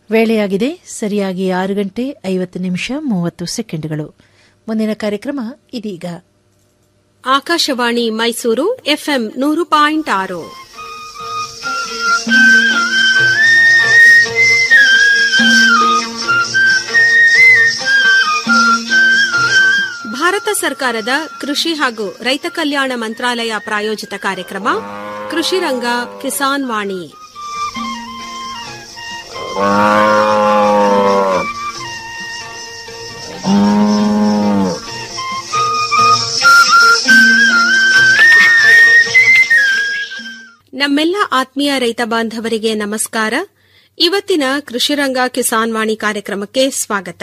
ವೇಳೆಯಾಗಿದೆ ಸರಿಯಾಗಿ ಆರು ಗಂಟೆ ಐವತ್ತು ನಿಮಿಷ ಮೂವತ್ತು ಸೆಕೆಂಡ್ಗಳು ಮುಂದಿನ ಕಾರ್ಯಕ್ರಮ ಇದೀಗ ಆಕಾಶವಾಣಿ ಮೈಸೂರು ಎಫ್ಎಂ ನೂರು ಪಾಯಿಂಟ್ ಆರು ಭಾರತ ಸರ್ಕಾರದ ಕೃಷಿ ಹಾಗೂ ರೈತ ಕಲ್ಯಾಣ ಮಂತ್ರಾಲಯ ಪ್ರಾಯೋಜಿತ ಕಾರ್ಯಕ್ರಮ ಕೃಷಿ ರಂಗ ಕಿಸಾನ್ ವಾಣಿ ನಮ್ಮೆಲ್ಲ ಆತ್ಮೀಯ ರೈತ ಬಾಂಧವರಿಗೆ ನಮಸ್ಕಾರ ಇವತ್ತಿನ ಕೃಷಿರಂಗ ಕಿಸಾನ್ ವಾಣಿ ಕಾರ್ಯಕ್ರಮಕ್ಕೆ ಸ್ವಾಗತ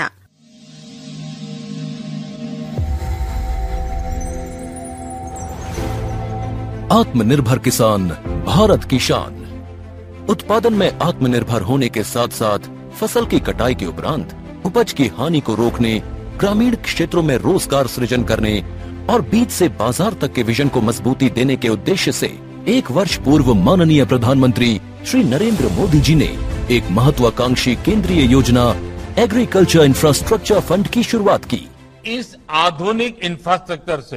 आत्मनिर्भर किसान भारत की शान उत्पादन में आत्मनिर्भर होने के साथ साथ फसल की कटाई के उपरांत उपज की हानि को रोकने ग्रामीण क्षेत्रों में रोजगार सृजन करने और बीज से बाजार तक के विजन को मजबूती देने के उद्देश्य से एक वर्ष पूर्व माननीय प्रधानमंत्री श्री नरेंद्र मोदी जी ने एक महत्वाकांक्षी केंद्रीय योजना एग्रीकल्चर इंफ्रास्ट्रक्चर फंड की शुरुआत की इस आधुनिक इंफ्रास्ट्रक्चर से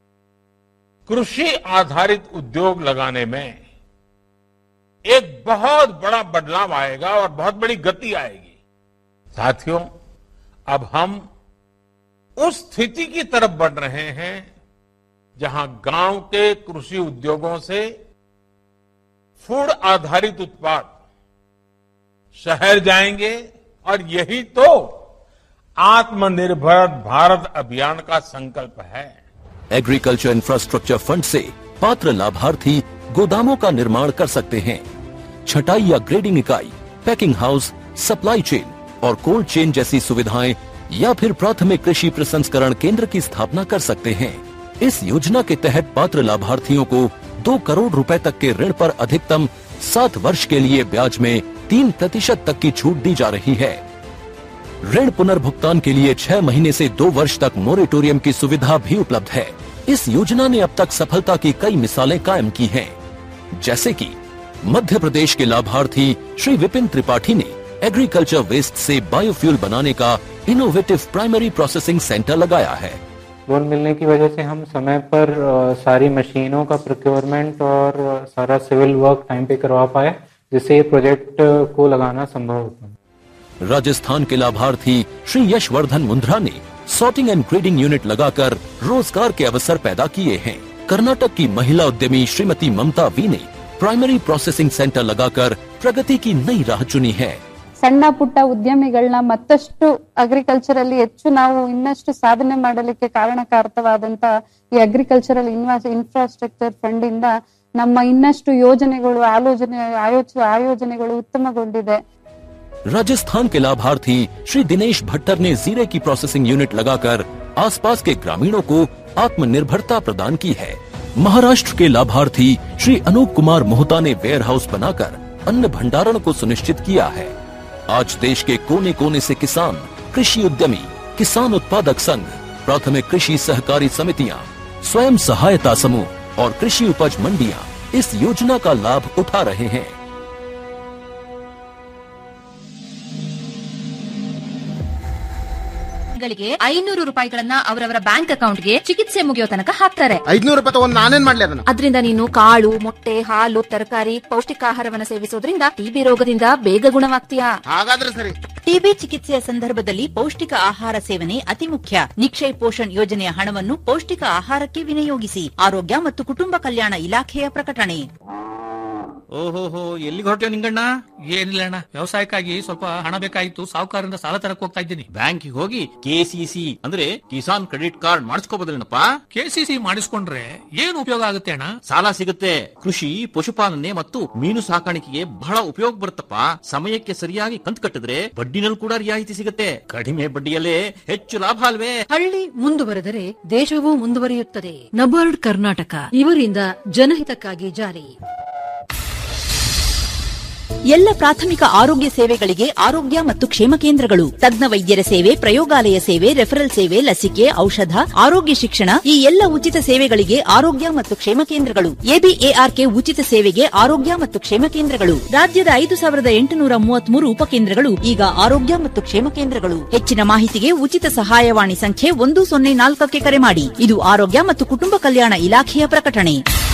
कृषि आधारित उद्योग लगाने में एक बहुत बड़ा बदलाव आएगा और बहुत बड़ी गति आएगी साथियों अब हम उस स्थिति की तरफ बढ़ रहे हैं जहां गांव के कृषि उद्योगों से फूड आधारित उत्पाद शहर जाएंगे और यही तो आत्मनिर्भर भारत अभियान का संकल्प है एग्रीकल्चर इंफ्रास्ट्रक्चर फंड से पात्र लाभार्थी गोदामों का निर्माण कर सकते हैं छटाई या ग्रेडिंग इकाई पैकिंग हाउस सप्लाई चेन और कोल्ड चेन जैसी सुविधाएं या फिर प्राथमिक कृषि प्रसंस्करण केंद्र की स्थापना कर सकते हैं इस योजना के तहत पात्र लाभार्थियों को दो करोड़ रुपए तक के ऋण पर अधिकतम सात वर्ष के लिए ब्याज में तीन प्रतिशत तक की छूट दी जा रही है ऋण पुनर्भुगतान के लिए छह महीने से दो वर्ष तक मोरेटोरियम की सुविधा भी उपलब्ध है इस योजना ने अब तक सफलता की कई मिसालें कायम की हैं, जैसे कि मध्य प्रदेश के लाभार्थी श्री विपिन त्रिपाठी ने एग्रीकल्चर वेस्ट से बायोफ्यूल बनाने का इनोवेटिव प्राइमरी प्रोसेसिंग सेंटर लगाया है लोन मिलने की वजह से हम समय पर अ, सारी मशीनों का प्रोक्योरमेंट और अ, सारा सिविल वर्क टाइम पे करवा पाए जिससे ये प्रोजेक्ट अ, को लगाना संभव होता है राजस्थान के लाभार्थी श्री यशवर्धन मुंद्रा ने सॉर्टिंग एंड ग्रेडिंग यूनिट लगाकर रोजगार के अवसर पैदा किए हैं कर्नाटक की महिला उद्यमी श्रीमती ममता वी ने प्राइमरी प्रोसेसिंग सेंटर लगाकर प्रगति की नई राह चुनी है ಸಣ್ಣ ಪುಟ್ಟ ಉದ್ಯಮಿಗಳನ್ನ ಮತ್ತಷ್ಟು ಅಗ್ರಿಕಲ್ಚರ್ ಅಲ್ಲಿ ಹೆಚ್ಚು ನಾವು ಇನ್ನಷ್ಟು ಸಾಧನೆ ಮಾಡಲಿಕ್ಕೆ ಕಾರಣಕಾರಕವಾದಂತ ಈ ಅಗ್ರಿಕಲ್ಚರಲ್ ಇನ್ವಾಸ್ ಇನ್ಫ್ರಾಸ್ಟ್ರಕ್ಚರ್ ಫಂಡ್ ಇಂದ ನಮ್ಮ ಇನ್ನಷ್ಟು ಯೋಜನೆಗಳು ಆಲೋಚನೆ ಆಯೋಚ ಆಯೋಜನೆಗಳು ಉತ್ತಮಗೊಂಡಿದೆ राजस्थान के लाभार्थी श्री दिनेश भट्टर ने जीरे की प्रोसेसिंग यूनिट लगाकर आसपास के ग्रामीणों को आत्मनिर्भरता प्रदान की है महाराष्ट्र के लाभार्थी श्री अनूप कुमार मोहता ने वेयर हाउस बनाकर अन्न भंडारण को सुनिश्चित किया है आज देश के कोने कोने से किसान कृषि उद्यमी किसान उत्पादक संघ प्राथमिक कृषि सहकारी समितियां स्वयं सहायता समूह और कृषि उपज मंडियां इस योजना का लाभ उठा रहे हैं ಗಳಿಗೆ ಐನೂರು ರೂಪಾಯಿಗಳನ್ನ ಅವರವರ ಬ್ಯಾಂಕ್ ಅಕೌಂಟ್ಗೆ ಚಿಕಿತ್ಸೆ ಮುಗಿಯೋ ತನಕ ಹಾಕ್ತಾರೆ ಐದ್ನೂರು ರೂಪಾಯಿ ತಗೊಂಡ್ ನಾನೇನ್ ಮಾಡ್ಲಿ ಅದನ್ನ ಅದರಿಂದ ನೀನು ಕಾಳು ಮೊಟ್ಟೆ ಹಾಲು ತರಕಾರಿ ಪೌಷ್ಟಿಕಾಹಾರವನ್ನ ಸೇವಿಸೋದ್ರಿಂದ ಟಿಬಿ ರೋಗದಿಂದ ಬೇಗ ಗುಣವಾಗ್ತೀಯಾ ಹಾಗಾದ್ರೆ ಸರಿ ಟಿಬಿ ಚಿಕಿತ್ಸೆಯ ಸಂದರ್ಭದಲ್ಲಿ ಪೌಷ್ಟಿಕ ಆಹಾರ ಸೇವನೆ ಅತಿ ಮುಖ್ಯ ನಿಕ್ಷಯ್ ಪೋಷಣ್ ಯೋಜನೆಯ ಹಣವನ್ನು ಪೌಷ್ಟಿಕ ಆಹಾರಕ್ಕೆ ವಿನಿಯೋಗಿಸಿ ಆರೋಗ್ಯ ಮತ್ತು ಕುಟುಂಬ ಕಲ್ಯಾಣ ಇಲಾಖೆಯ ಪ್ರಕಟಣೆ ಓಹೋಹೋ ಎಲ್ಲಿಗೆ ಹೊರಟ್ಯೋ ನಿಂಗಣ್ಣ ಏನಿಲ್ಲ ಅಣ್ಣ ವ್ಯವಸಾಯಕ್ಕಾಗಿ ಸ್ವಲ್ಪ ಹಣ ಬೇಕಾಗಿತ್ತು ಸಾಹುಕಾರರಿಂದ ಸಾಲ ತರಕ್ ಹೋಗ್ತಾ ಇದ್ದೀನಿ ಬ್ಯಾಂಕಿಗೆ ಹೋಗಿ ಕೆಸಿಸಿ ಅಂದ್ರೆ ಕಿಸಾನ್ ಕ್ರೆಡಿಟ್ ಕಾರ್ಡ್ ಮಾಡಿಸ್ಕೋಬೋದಲ್ಲೇನಪ್ಪ ಕೆಸಿಸಿ ಮಾಡಿಸ್ಕೊಂಡ್ರೆ ಏನ್ ಉಪಯೋಗ ಆಗುತ್ತೆ ಅಣ್ಣ ಸಾಲ ಸಿಗುತ್ತೆ ಕೃಷಿ ಪಶುಪಾಲನೆ ಮತ್ತು ಮೀನು ಸಾಕಾಣಿಕೆಗೆ ಬಹಳ ಉಪಯೋಗ ಬರುತ್ತಪ್ಪ ಸಮಯಕ್ಕೆ ಸರಿಯಾಗಿ ಕಂತು ಕಟ್ಟಿದ್ರೆ ಬಡ್ಡಿನಲ್ಲಿ ಕೂಡ ರಿಯಾಯಿತಿ ಸಿಗುತ್ತೆ ಕಡಿಮೆ ಬಡ್ಡಿಯಲ್ಲೇ ಹೆಚ್ಚು ಲಾಭ ಅಲ್ವೇ ಹಳ್ಳಿ ಮುಂದುವರೆದರೆ ದೇಶವೂ ಮುಂದುವರಿಯುತ್ತದೆ ನಬಾರ್ಡ್ ಕರ್ನಾಟಕ ಇವರಿಂದ ಜನಹಿತಕ್ಕಾಗಿ ಜಾರಿ ಎಲ್ಲ ಪ್ರಾಥಮಿಕ ಆರೋಗ್ಯ ಸೇವೆಗಳಿಗೆ ಆರೋಗ್ಯ ಮತ್ತು ಕ್ಷೇಮ ಕೇಂದ್ರಗಳು ತಜ್ಞ ವೈದ್ಯರ ಸೇವೆ ಪ್ರಯೋಗಾಲಯ ಸೇವೆ ರೆಫರಲ್ ಸೇವೆ ಲಸಿಕೆ ಔಷಧ ಆರೋಗ್ಯ ಶಿಕ್ಷಣ ಈ ಎಲ್ಲ ಉಚಿತ ಸೇವೆಗಳಿಗೆ ಆರೋಗ್ಯ ಮತ್ತು ಕ್ಷೇಮ ಕೇಂದ್ರಗಳು ಎಬಿಎಆರ್ಕೆ ಉಚಿತ ಸೇವೆಗೆ ಆರೋಗ್ಯ ಮತ್ತು ಕ್ಷೇಮ ಕೇಂದ್ರಗಳು ರಾಜ್ಯದ ಐದು ಸಾವಿರದ ಎಂಟುನೂರ ಮೂವತ್ಮೂರು ಉಪಕೇಂದ್ರಗಳು ಈಗ ಆರೋಗ್ಯ ಮತ್ತು ಕ್ಷೇಮ ಕೇಂದ್ರಗಳು ಹೆಚ್ಚಿನ ಮಾಹಿತಿಗೆ ಉಚಿತ ಸಹಾಯವಾಣಿ ಸಂಖ್ಯೆ ಒಂದು ಸೊನ್ನೆ ನಾಲ್ಕಕ್ಕೆ ಕರೆ ಮಾಡಿ ಇದು ಆರೋಗ್ಯ ಮತ್ತು ಕುಟುಂಬ ಕಲ್ಯಾಣ ಇಲಾಖೆಯ ಪ್ರಕಟಣೆ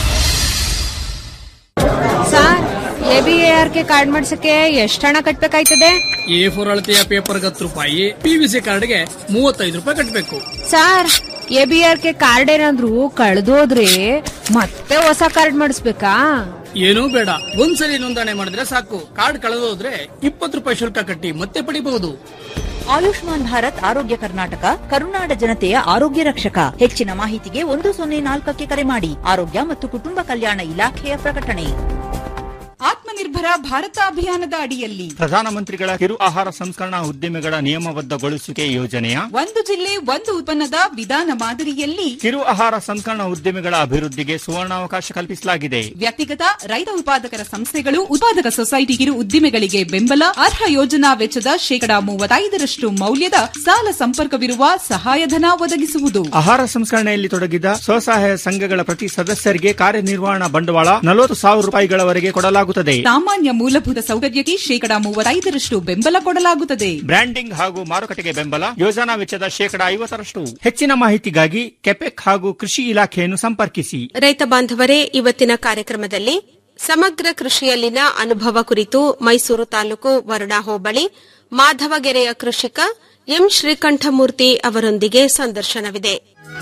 ಸರ್ ಎಬಿಎಆರ್ ಕೆ ಕಾರ್ಡ್ ಮಾಡ್ಸಕ್ಕೆ ಎಷ್ಟು ಹಣ ಕಟ್ಬೇಕಾಯ್ತದೆ ಎ ಫೋರ್ ಅಳತೆಯ ಪೇಪರ್ ಹತ್ತು ರೂಪಾಯಿ ಪಿವಿಸಿ ಕಾರ್ಡ್ಗೆ ಮೂವತ್ತೈದು ರೂಪಾಯಿ ಕಟ್ಟಬೇಕು ಸರ್ ಎಬಿಆರ್ ಕೆ ಕಾರ್ಡ್ ಏನಾದ್ರು ಕಳ್ದೋದ್ರೆ ಮತ್ತೆ ಹೊಸ ಕಾರ್ಡ್ ಮಾಡಿಸ್ಬೇಕಾ ಏನೂ ಬೇಡ ಒಂದ್ಸಲಿ ನೋಂದಣಿ ಮಾಡಿದ್ರೆ ಸಾಕು ಕಾರ್ಡ್ ಕಳೆದೋದ್ರೆ ಇಪ್ಪತ್ತು ರೂಪಾಯಿ ಶುಲ್ಕ ಕಟ್ಟಿ ಮತ್ತೆ ಪಡಿಬಹುದು ಆಯುಷ್ಮಾನ್ ಭಾರತ್ ಆರೋಗ್ಯ ಕರ್ನಾಟಕ ಕರುನಾಡ ಜನತೆಯ ಆರೋಗ್ಯ ರಕ್ಷಕ ಹೆಚ್ಚಿನ ಮಾಹಿತಿಗೆ ಒಂದು ಸೊನ್ನೆ ನಾಲ್ಕಕ್ಕೆ ಕರೆ ಮಾಡಿ ಆರೋಗ್ಯ ಮತ್ತು ಕುಟುಂಬ ಕಲ್ಯಾಣ ಇಲಾಖೆಯ ಪ್ರಕಟಣೆ ಆತ್ಮನಿರ್ಭರ ಭಾರತ ಅಭಿಯಾನದ ಅಡಿಯಲ್ಲಿ ಪ್ರಧಾನಮಂತ್ರಿಗಳ ಕಿರು ಆಹಾರ ಸಂಸ್ಕರಣಾ ಉದ್ದಿಮೆಗಳ ನಿಯಮಬದ್ಧಗೊಳಿಸುವಿಕೆ ಯೋಜನೆಯ ಒಂದು ಜಿಲ್ಲೆ ಒಂದು ಉತ್ಪನ್ನದ ವಿಧಾನ ಮಾದರಿಯಲ್ಲಿ ಕಿರು ಆಹಾರ ಸಂಸ್ಕರಣಾ ಉದ್ದಿಮೆಗಳ ಅಭಿವೃದ್ಧಿಗೆ ಸುವರ್ಣಾವಕಾಶ ಕಲ್ಪಿಸಲಾಗಿದೆ ವ್ಯಕ್ತಿಗತ ರೈತ ಉತ್ಪಾದಕರ ಸಂಸ್ಥೆಗಳು ಉತ್ಪಾದಕ ಸೊಸೈಟಿ ಕಿರು ಉದ್ದಿಮೆಗಳಿಗೆ ಬೆಂಬಲ ಅರ್ಹ ಯೋಜನಾ ವೆಚ್ಚದ ಶೇಕಡಾ ಮೂವತ್ತೈದರಷ್ಟು ಮೌಲ್ಯದ ಸಾಲ ಸಂಪರ್ಕವಿರುವ ಸಹಾಯಧನ ಒದಗಿಸುವುದು ಆಹಾರ ಸಂಸ್ಕರಣೆಯಲ್ಲಿ ತೊಡಗಿದ ಸ್ವಸಹಾಯ ಸಂಘಗಳ ಪ್ರತಿ ಸದಸ್ಯರಿಗೆ ಕಾರ್ಯನಿರ್ವಹಣಾ ಬಂಡವಾಳ ನಲವತ್ತು ಸಾವಿರ ರೂಪಾಯಿಗಳವರೆಗೆ ಕೊಡಲಾಗುತ್ತದೆ ಸಾಮಾನ್ಯ ಮೂಲಭೂತ ಸೌಕರ್ಯಕ್ಕೆ ಶೇಕಡಾ ಮೂವತ್ತೈದರಷ್ಟು ಬೆಂಬಲ ಕೊಡಲಾಗುತ್ತದೆ ಬ್ರ್ಯಾಂಡಿಂಗ್ ಹಾಗೂ ಮಾರುಕಟ್ಟೆಗೆ ಬೆಂಬಲ ಯೋಜನಾ ವೆಚ್ಚದ ಶೇಕಡಾ ಐವತ್ತರಷ್ಟು ಹೆಚ್ಚಿನ ಮಾಹಿತಿಗಾಗಿ ಕೆಪೆಕ್ ಹಾಗೂ ಕೃಷಿ ಇಲಾಖೆಯನ್ನು ಸಂಪರ್ಕಿಸಿ ರೈತ ಬಾಂಧವರೇ ಇವತ್ತಿನ ಕಾರ್ಯಕ್ರಮದಲ್ಲಿ ಸಮಗ್ರ ಕೃಷಿಯಲ್ಲಿನ ಅನುಭವ ಕುರಿತು ಮೈಸೂರು ತಾಲೂಕು ವರುಣಾ ಹೋಬಳಿ ಮಾಧವಗೆರೆಯ ಕೃಷಿಕ ಎಂ ಶ್ರೀಕಂಠಮೂರ್ತಿ ಅವರೊಂದಿಗೆ ಸಂದರ್ಶನವಿದೆ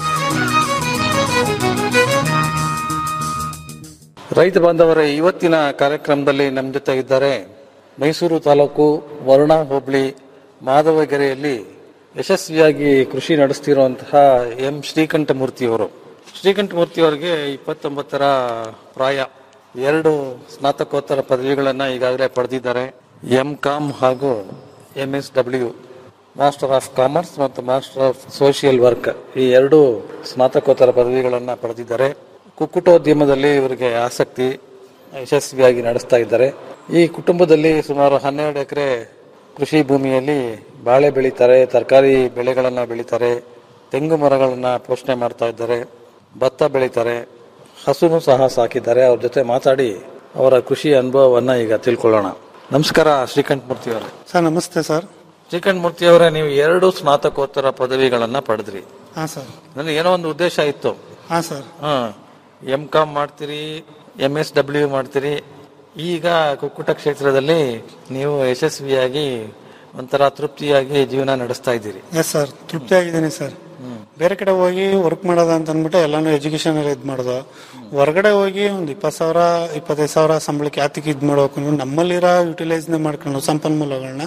ರೈತ ಬಾಂಧವರೇ ಇವತ್ತಿನ ಕಾರ್ಯಕ್ರಮದಲ್ಲಿ ನಮ್ಮ ಜೊತೆ ಇದ್ದಾರೆ ಮೈಸೂರು ತಾಲೂಕು ವರುಣಾ ಹೋಬಳಿ ಮಾಧವಗೆರೆಯಲ್ಲಿ ಯಶಸ್ವಿಯಾಗಿ ಕೃಷಿ ನಡೆಸ್ತಿರುವಂತಹ ಎಂ ಶ್ರೀಕಂಠಮೂರ್ತಿಯವರು ಶ್ರೀಕಂಠಮೂರ್ತಿಯವರಿಗೆ ಇಪ್ಪತ್ತೊಂಬತ್ತರ ಪ್ರಾಯ ಎರಡು ಸ್ನಾತಕೋತ್ತರ ಪದವಿಗಳನ್ನು ಈಗಾಗಲೇ ಪಡೆದಿದ್ದಾರೆ ಎಂ ಕಾಮ್ ಹಾಗೂ M S W master of commerce ಮತ್ತು ಮಾಸ್ಟರ್ ಆಫ್ ಸೋಷಿಯಲ್ ವರ್ಕ್ ಈ ಎರಡು ಸ್ನಾತಕೋತ್ತರ ಪದವಿಗಳನ್ನು ಪಡೆದಿದ್ದಾರೆ ಕುಕ್ಕುಟೋದ್ಯಮದಲ್ಲಿ ಇವರಿಗೆ ಆಸಕ್ತಿ ಯಶಸ್ವಿಯಾಗಿ ನಡೆಸ್ತಾ ಇದ್ದಾರೆ ಈ ಕುಟುಂಬದಲ್ಲಿ ಸುಮಾರು ಹನ್ನೆರಡು ಎಕರೆ ಕೃಷಿ ಭೂಮಿಯಲ್ಲಿ ಬಾಳೆ ಬೆಳೀತಾರೆ ತರಕಾರಿ ಬೆಳೆಗಳನ್ನ ಬೆಳೀತಾರೆ ತೆಂಗು ಮರಗಳನ್ನ ಪೋಷಣೆ ಮಾಡ್ತಾ ಇದ್ದಾರೆ ಭತ್ತ ಬೆಳೀತಾರೆ ಹಸುನು ಸಹ ಸಾಕಿದ್ದಾರೆ ಅವ್ರ ಜೊತೆ ಮಾತಾಡಿ ಅವರ ಕೃಷಿ ಅನುಭವವನ್ನ ಈಗ ತಿಳ್ಕೊಳ್ಳೋಣ ನಮಸ್ಕಾರ ಶ್ರೀಕಂಠ ಮೂರ್ತಿ ಅವರೇ ಸರ್ ನಮಸ್ತೆ ಸರ್ ಶ್ರೀಕಂಠ ಮೂರ್ತಿ ಅವರೇ ನೀವು ಎರಡು ಸ್ನಾತಕೋತ್ತರ ಪದವಿಗಳನ್ನ ಪಡೆದ್ರಿ ಹಾ ಸರ್ ನನಗೆ ಏನೋ ಒಂದು ಉದ್ದೇಶ ಇತ್ತು ಹಾ ಸರ್ ಹಾ ಎಂ ಕಾಮ್ ಮಾಡ್ತೀರಿ ಎಂ ಎಸ್ ಡಬ್ಲ್ಯೂ ಮಾಡ್ತೀರಿ ಈಗ ಕುಕ್ಕುಟ ಕ್ಷೇತ್ರದಲ್ಲಿ ನೀವು ಯಶಸ್ವಿಯಾಗಿ ಒಂಥರ ತೃಪ್ತಿಯಾಗಿ ಜೀವನ ನಡೆಸ್ತಾ ಇದ್ದೀರಿ ಎಸ್ ಸರ್ ತೃಪ್ತಿ ಆಗಿದ್ದೀನಿ ಸರ್ ಬೇರೆ ಕಡೆ ಹೋಗಿ ವರ್ಕ್ ಮಾಡೋದ ಅಂತ ಅಂದ್ಬಿಟ್ಟು ಎಲ್ಲಾನು ಎಜುಕೇಶನ್ ಎಲ್ಲ ಇದ್ ಮಾಡೋದು ಹೊರಗಡೆ ಹೋಗಿ ಒಂದ್ ಇಪ್ಪತ್ತು ಸಾವಿರ ಇಪ್ಪತ್ತೈದು ಸಾವಿರ ಸಂಬಳಕ್ಕೆ ಯಾತಿಗೆ ಇದ್ ಮಾಡ್ಬೇಕು ಅಂದ್ರೆ ನಮ್ಮಲ್ಲಿರೋ ಯುಟಿಲೈಸ್ ಮಾಡ್ಕೊಂಡು ಸಂಪನ್ಮೂಲಗಳನ್ನ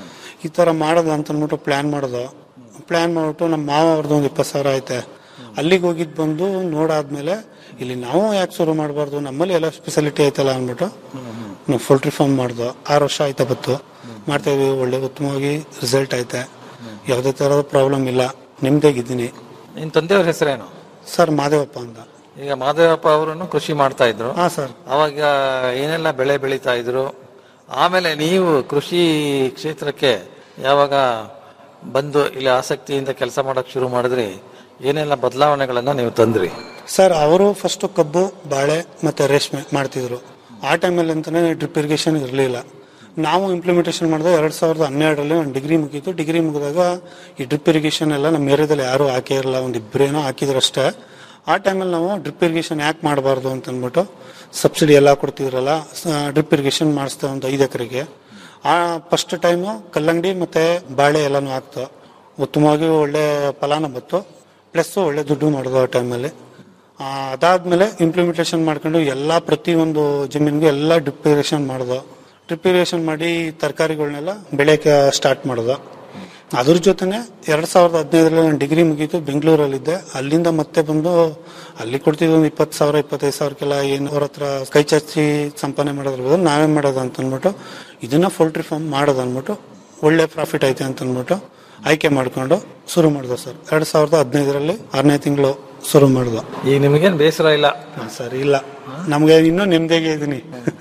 ಈ ತರ ಮಾಡೋದು ಅಂತ ಅಂದ್ಬಿಟ್ಟು ಪ್ಲಾನ್ ಮಾಡೋದು ಪ್ಲಾನ್ ಮಾಡ್ಬಿಟ್ಟು ನಮ್ಮ ಮಾವ ಅವ್ರದ್ದು ಒಂದು ಇಪ್ಪತ್ತು ಸಾವಿರ ಐತೆ ಅಲ್ಲಿಗೆ ಹೋಗಿದ್ ಬಂದು ನೋಡಾದ್ಮೇಲೆ ಇಲ್ಲಿ ನಾವು ಯಾಕೆ ಶುರು ಮಾಡಬಾರ್ದು ನಮ್ಮಲ್ಲಿ ಎಲ್ಲ ಸ್ಪೆಷಾಲಿಟಿ ಐತಲ್ಲ ಅಂದ್ಬಿಟ್ಟು ನಾವು ಪೋಲ್ಟ್ರಿ ಫಾರ್ಮ್ ಮಾಡ್ದು ಆರು ವರ್ಷ ಆಯ್ತಾ ಬತ್ತು ಮಾಡ್ತಾ ಇದೀವಿ ಒಳ್ಳೆ ಉತ್ತಮವಾಗಿ ರಿಸಲ್ಟ್ ಐತೆ ಯಾವುದೇ ತರದ ಪ್ರಾಬ್ಲಮ್ ಇಲ್ಲ ನಿಮ್ದಾಗಿದ್ದೀನಿ ನಿನ್ ತಂದೆಯವ್ರ ಹೆಸರೇನು ಸರ್ ಮಾದೇವಪ್ಪ ಅಂತ ಈಗ ಮಾದೇವಪ್ಪ ಅವರನ್ನು ಕೃಷಿ ಮಾಡ್ತಾ ಇದ್ರು ಹಾ ಸರ್ ಅವಾಗ ಏನೆಲ್ಲ ಬೆಳೆ ಬೆಳೀತಾ ಇದ್ರು ಆಮೇಲೆ ನೀವು ಕೃಷಿ ಕ್ಷೇತ್ರಕ್ಕೆ ಯಾವಾಗ ಬಂದು ಇಲ್ಲಿ ಆಸಕ್ತಿಯಿಂದ ಕೆಲಸ ಮಾಡಕ್ ಶುರು ಮಾಡಿದ್ರಿ ಏನೆಲ್ಲ ಬದಲಾವಣೆಗಳನ್ನ ನೀವು ತಂದ್ರಿ ಸರ್ ಅವರು ಫಸ್ಟ್ ಕಬ್ಬು ಬಾಳೆ ಮತ್ತೆ ರೇಷ್ಮೆ ಮಾಡ್ತಿದ್ರು ಆ ಟೈಮಲ್ಲಿ ಅಂತಾನೆ ಡ್ರಿಪ್ ಇರಿಗೇಷನ್ ಇರಲಿಲ್ಲ ನಾವು ಇಂಪ್ಲಿಮೆಂಟೇಷನ್ ಮಾಡಿದ ಎರಡ್ ಸಾವಿರದ ಹನ್ನೆರಡರಲ್ಲಿ ಒಂದು ಡಿಗ್ರಿ ಮುಗೀತು ಡಿಗ್ರಿ ಮುಗಿದಾಗ ಈ ಡ್ರಿಪ್ ಇರಿಗೇಷನ್ ಎಲ್ಲ ನಮ್ಮ ಏರಿಯಾದಲ್ಲಿ ಯಾರು ಹಾಕೇ ಇರಲ್ಲ ಒಂದು ಇಬ್ಬರೇನೋ ಹಾಕಿದ್ರು ಅಷ್ಟೇ ಆ ಟೈಮಲ್ಲಿ ನಾವು ಡ್ರಿಪ್ ಇರಿಗೇಷನ್ ಯಾಕೆ ಮಾಡಬಾರ್ದು ಅಂತ ಅಂದ್ಬಿಟ್ಟು ಸಬ್ಸಿಡಿ ಎಲ್ಲ ಕೊಡ್ತಿದ್ರಲ್ಲ ಡ್ರಿಪ್ ಇರಿಗೇಷನ್ ಮಾಡಿಸ್ತಾ ಒಂದು ಐದು ಎಕರೆಗೆ ಆ ಫಸ್ಟ್ ಟೈಮು ಕಲ್ಲಂಗಡಿ ಮತ್ತೆ ಬಾಳೆ ಎಲ್ಲಾನು ಹಾಕ್ತು ಉತ್ತಮವಾಗಿ ಒಳ್ಳೆ ಫಲಾನ ಬತ್ತು ಪ್ಲಸ್ ಒಳ್ಳೆ ದುಡ್ಡು ಮಾಡೋದು ಆ ಟೈಮಲ್ಲಿ ಅದಾದ್ಮೇಲೆ ಇಂಪ್ಲಿಮೆಂಟೇಷನ್ ಮಾಡ್ಕೊಂಡು ಎಲ್ಲ ಪ್ರತಿಯೊಂದು ಜಮೀನಿಗೂ ಎಲ್ಲ ಡ್ರಿಪ್ ಇರಿಗೇಷನ್ ಮಾಡೋದು ಡ್ರಿಪ್ ಇರಿಗೇಷನ್ ಮಾಡಿ ತರಕಾರಿಗಳನ್ನೆಲ್ಲ ಬೆಳೆಯಕ್ಕೆ ಸ್ಟಾರ್ಟ್ ಮಾಡೋದು ಅದ್ರ ಜೊತೆನೆ ಎರಡ್ ಸಾವಿರದ ಹದಿನೈದರಲ್ಲಿ ನಾನು ಡಿಗ್ರಿ ಮುಗೀತು ಬೆಂಗಳೂರಲ್ಲಿದ್ದೆ ಅಲ್ಲಿಂದ ಮತ್ತೆ ಬಂದು ಅಲ್ಲಿ ಕೊಡ್ತಿದ್ವಿ ಒಂದು ಇಪ್ಪತ್ತು ಸಾವಿರ ಇಪ್ಪತ್ತೈದು ಸಾವಿರಕ್ಕೆಲ್ಲ ಏನು ಅವ್ರ ಹತ್ರ ಕೈ ಚಾಚಿ ಸಂಪಾದನೆ ಮಾಡೋದ್ರ ಬದಲು ನಾವೇ ಮಾಡೋದು ಅಂತ ಅಂದ್ಬಿಟ್ಟು ಇದನ್ನ ಪೋಲ್ಟ್ರಿ ಫಾರ್ಮ್ ಮಾಡೋದು ಅಂದ್ಬಿಟ್ಟು ಒಳ್ಳೆ ಪ್ರಾಫಿಟ್ ಐತೆ ಅಂತ ಅಂದ್ಬಿಟ್ಟು ಆಯ್ಕೆ ಮಾಡ್ಕೊಂಡು ಶುರು ಮಾಡಿದ್ವು ಸರ್ ಎರಡ್ ಸಾವಿರದ ಹದಿನೈದರಲ್ಲಿ ಆರನೇ ತಿಂಗಳು ಶುರು ಮಾಡಿದ್ವು ಈಗ ನಿಮಗೇನು ಬೇಸರ ಇಲ್ಲ ಸರ್ ಇಲ್ಲ ನಮ್ಗೆ ಇನ್ನೂ ನೆಮ್ಮದಿಯಾಗಿ ಇದ್ದೀನಿ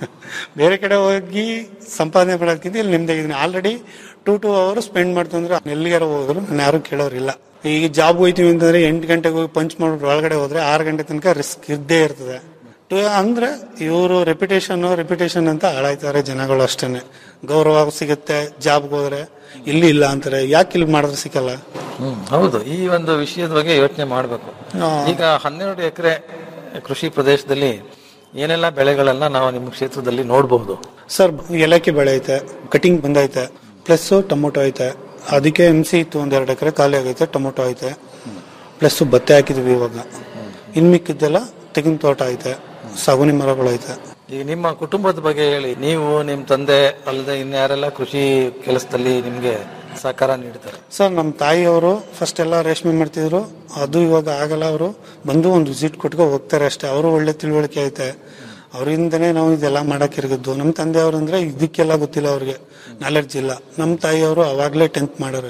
ಬೇರೆ ಕಡೆ ಹೋಗಿ ಸಂಪಾದನೆ ಮಾಡೋದಕ್ಕಿಂತ ಇಲ್ಲಿ ನೆಮ್ಮದಿಯಾಗಿದ್ದೀನಿ already two two hour spend ಮಾಡ್ತಂದ್ರೆ ಎಲ್ಲಿಗಾರ ಹೋದ್ರು ನಾನು ಯಾರು ಕೇಳೋರಿಲ್ಲ ಈಗ ಜಾಬ್ ಹೋಯ್ತೀವಿ ಅಂತಂದ್ರೆ ಎಂಟು ಗಂಟೆಗೆ ಹೋಗಿ ಪಂಚ್ ಮಾಡ್ಬಿಟ್ಟು ಒಳಗಡೆ ಹೋದ್ರೆ ಆರು ಗಂಟೆ ತನಕ ರಿಸ್ಕ್ ಇದ್ದೇ ಇರ್ತದೆ ಟು- ಅಂದ್ರೆ ಇವರು ರೆಪ್ಯುಟೇಷನ್ ರೆಪ್ಯುಟೇಷನ್ ಅಂತ ಹಾಳಾಯ್ತಾರೆ ಜನಗಳು ಅಷ್ಟೇನೆ ಗೌರವ ಸಿಗುತ್ತೆ ಜಾಬ್ಗೆ ಹೋದ್ರೆ ಇಲ್ಲಿ ಇಲ್ಲ ಅಂತಾರೆ ಯಾಕೆ ಇಲ್ಲಿ ಮಾಡಿದ್ರೆ ಸಿಕ್ಕಲ್ಲ ಹ್ಮ್ ಹೌದು ಈ ಒಂದು ವಿಷಯದ ಬಗ್ಗೆ ಯೋಚನೆ ಮಾಡಬೇಕು ಆ. ಈಗ ಹನ್ನೆರಡು ಎಕರೆ ಕೃಷಿ ಪ್ರದೇಶದಲ್ಲಿ ಏನೆಲ್ಲ ಬೆಳೆಗಳನ್ನ ನಾವು ನಿಮ್ಮ ಕ್ಷೇತ್ರದಲ್ಲಿ ನೋಡಬಹುದು ಸರ್ ಏಲಕ್ಕಿ ಬೆಳೆ ಐತೆ ಕಟಿಂಗ್ ಬಂದೈತೆ ಪ್ಲಸ್ ಟೊಮೊಟೊ ಐತೆ ಅದಕ್ಕೆ ಎಮ್ ಸಿ ಇತ್ತು ಒಂದೆರಡು ಎಕರೆ ಖಾಲಿ ಆಗೈತೆ ಟೊಮೊಟೊ ಐತೆ ಪ್ಲಸ್ ಭತ್ತೆ ಹಾಕಿದ್ವಿ ಇವಾಗ ಇನ್ ಮಿಕ್ಕಿದ್ದೆಲ್ಲ ತೆಂಗಿನ ತೋಟ ಐತೆ ಸಾಗುನಿ ಮರಗಳು ಐತೆ ಈಗ ನಿಮ್ಮ ಕುಟುಂಬದ ಬಗ್ಗೆ ಹೇಳಿ ನೀವು ನಿಮ್ಮ ತಂದೆ ಅಲ್ಲದೆ ಇನ್ಯಾರೆಲ್ಲ ಕೃಷಿ ಕೆಲಸದಲ್ಲಿ ನಿಮ್ಗೆ ಸಹಕಾರ ನೀಡ್ತಾರೆ ಸರ್ ನಮ್ಮ ತಾಯಿಯವರು ಫಸ್ಟ್ ಎಲ್ಲ ರೇಷ್ಮೆ ಮಾಡ್ತಿದ್ರು ಅದು ಇವಾಗ ಆಗಲ್ಲ ಅವರು ಬಂದು ಒಂದು ವಿಸಿಟ್ ಕೊಟ್ಕೊ ಹೋಗ್ತಾರೆ ಅಷ್ಟೇ ಅವರು ಒಳ್ಳೆ ತಿಳುವಳಿಕೆ ಐತೆ ಅವರಿಂದನೇ ನಾವು ಇದೆಲ್ಲ ಮಾಡಕ್ ಇರ್ಗದ್ದು ನಮ್ಮ ತಂದೆಯವರು ಅಂದ್ರೆ ಇದಕ್ಕೆಲ್ಲ ಗೊತ್ತಿಲ್ಲ ಅವ್ರಿಗೆ ನಾಲೆಡ್ಜ್ ಇಲ್ಲ ನಮ್ಮ ತಾಯಿಯವರು ಅವಾಗ್ಲೇ ಟೆಂತ್ ಮಾಡ್ಯಾರೆ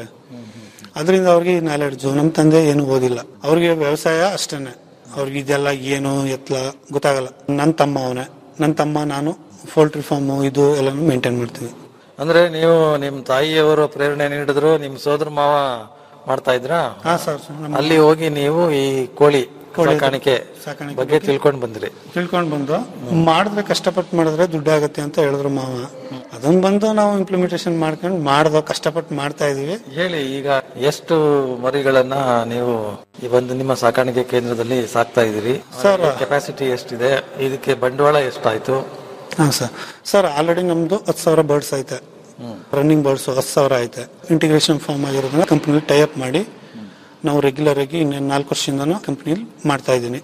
ಅದರಿಂದ ಅವ್ರಿಗೆ ನಾಲೆಡ್ಜು ನಮ್ಮ ತಂದೆ ಏನು ಓದಿಲ್ಲ ಅವ್ರಿಗೆ ವ್ಯವಸಾಯ ಅಷ್ಟೇನೆ ಅವ್ರಿಗೆ ಇದೆಲ್ಲ ಏನು ಎತ್ಲ ಗೊತ್ತಾಗಲ್ಲ ನನ್ನ ತಮ್ಮ ಅವನೇ ನನ್ನ ತಮ್ಮ ನಾನು ಪೋಲ್ಟ್ರಿ ಫಾರ್ಮ್ ಇದು ಎಲ್ಲಾನು ಮೇಂಟೈನ್ ಮಾಡ್ತೀವಿ ಅಂದ್ರೆ ನೀವು ನಿಮ್ಮ ತಾಯಿಯವರು ಪ್ರೇರಣೆ ನೀಡಿದ್ರು ನಿಮ್ಮ ಸೋದರ ಮಾವ ಮಾಡ್ತಾ ಇದ್ರಾ ಹಾ ಸರ್ ನಮ್ಮ- ಅಲ್ಲಿ ಹೋಗಿ ನೀವು ಈ ಕೋಳಿ ಕೋಳಿ ಸಾಕಾಣಿಕೆ ಸಾಕಾಣಿಕೆ ಬಗ್ಗೆ ತಿಳ್ಕೊಂಡು ಬಂದ್ರಿ ತಿಳ್ಕೊಂಡ್ ಬಂದು ಮಾಡಿದ್ರೆ ಕಷ್ಟಪಟ್ಟು ಮಾಡಿದ್ರೆ ದುಡ್ಡು ಆಗುತ್ತೆ ಅಂತ ಹೇಳಿದ್ರು ಮಾವ ಅದನ್ನ ಬಂದು ನಾವು ಇಂಪ್ಲಿಮೆಂಟೇಷನ್ ಮಾಡ್ಕೊಂಡು ಮಾಡ್ದೋ ಕಷ್ಟಪಟ್ಟು ಮಾಡ್ತಾ ಇದೀವಿ ಹೇಳಿ ಈಗ ಎಷ್ಟು ಮರಿಗಳನ್ನ ನೀವು ಈ ಒಂದು ನಿಮ್ಮ ಸಾಕಾಣಿಕೆ ಕೇಂದ್ರದಲ್ಲಿ ಸಾಕ್ತಾ ಇದ್ದೀರಿ ಸರ್. ಕೆಪಾಸಿಟಿ ಎಷ್ಟಿದೆ ಇದಕ್ಕೆ ಬಂಡವಾಳ ಎಷ್ಟಾಯ್ತು ಹಾ ಸರ್ ಸರ್ ಆಲ್ರೆಡಿ ನಮ್ದು ಹತ್ತು ಸಾವಿರ ಬರ್ಡ್ಸ್ ಐತೆ ರನ್ನಿಂಗ್ ಬರ್ಡ್ಸ್ ಹತ್ತು ಸಾವಿರ ಐತೆ ಇಂಟಿಗ್ರೇಷನ್ ಫಾರ್ಮ್ ಆಗಿರೋದ್ರಿಂದ ಕಂಪ್ನಿಲಿ ಟೈ ಅಪ್ ಮಾಡಿ ನಾವು ರೆಗ್ಯುಲರ್ ಆಗಿ ಇನ್ನೇನು ನಾಲ್ಕು ವರ್ಷದಿಂದನೂ ಕಂಪ್ನಿಲಿ ಮಾಡ್ತಾ ಇದ್ದೀನಿ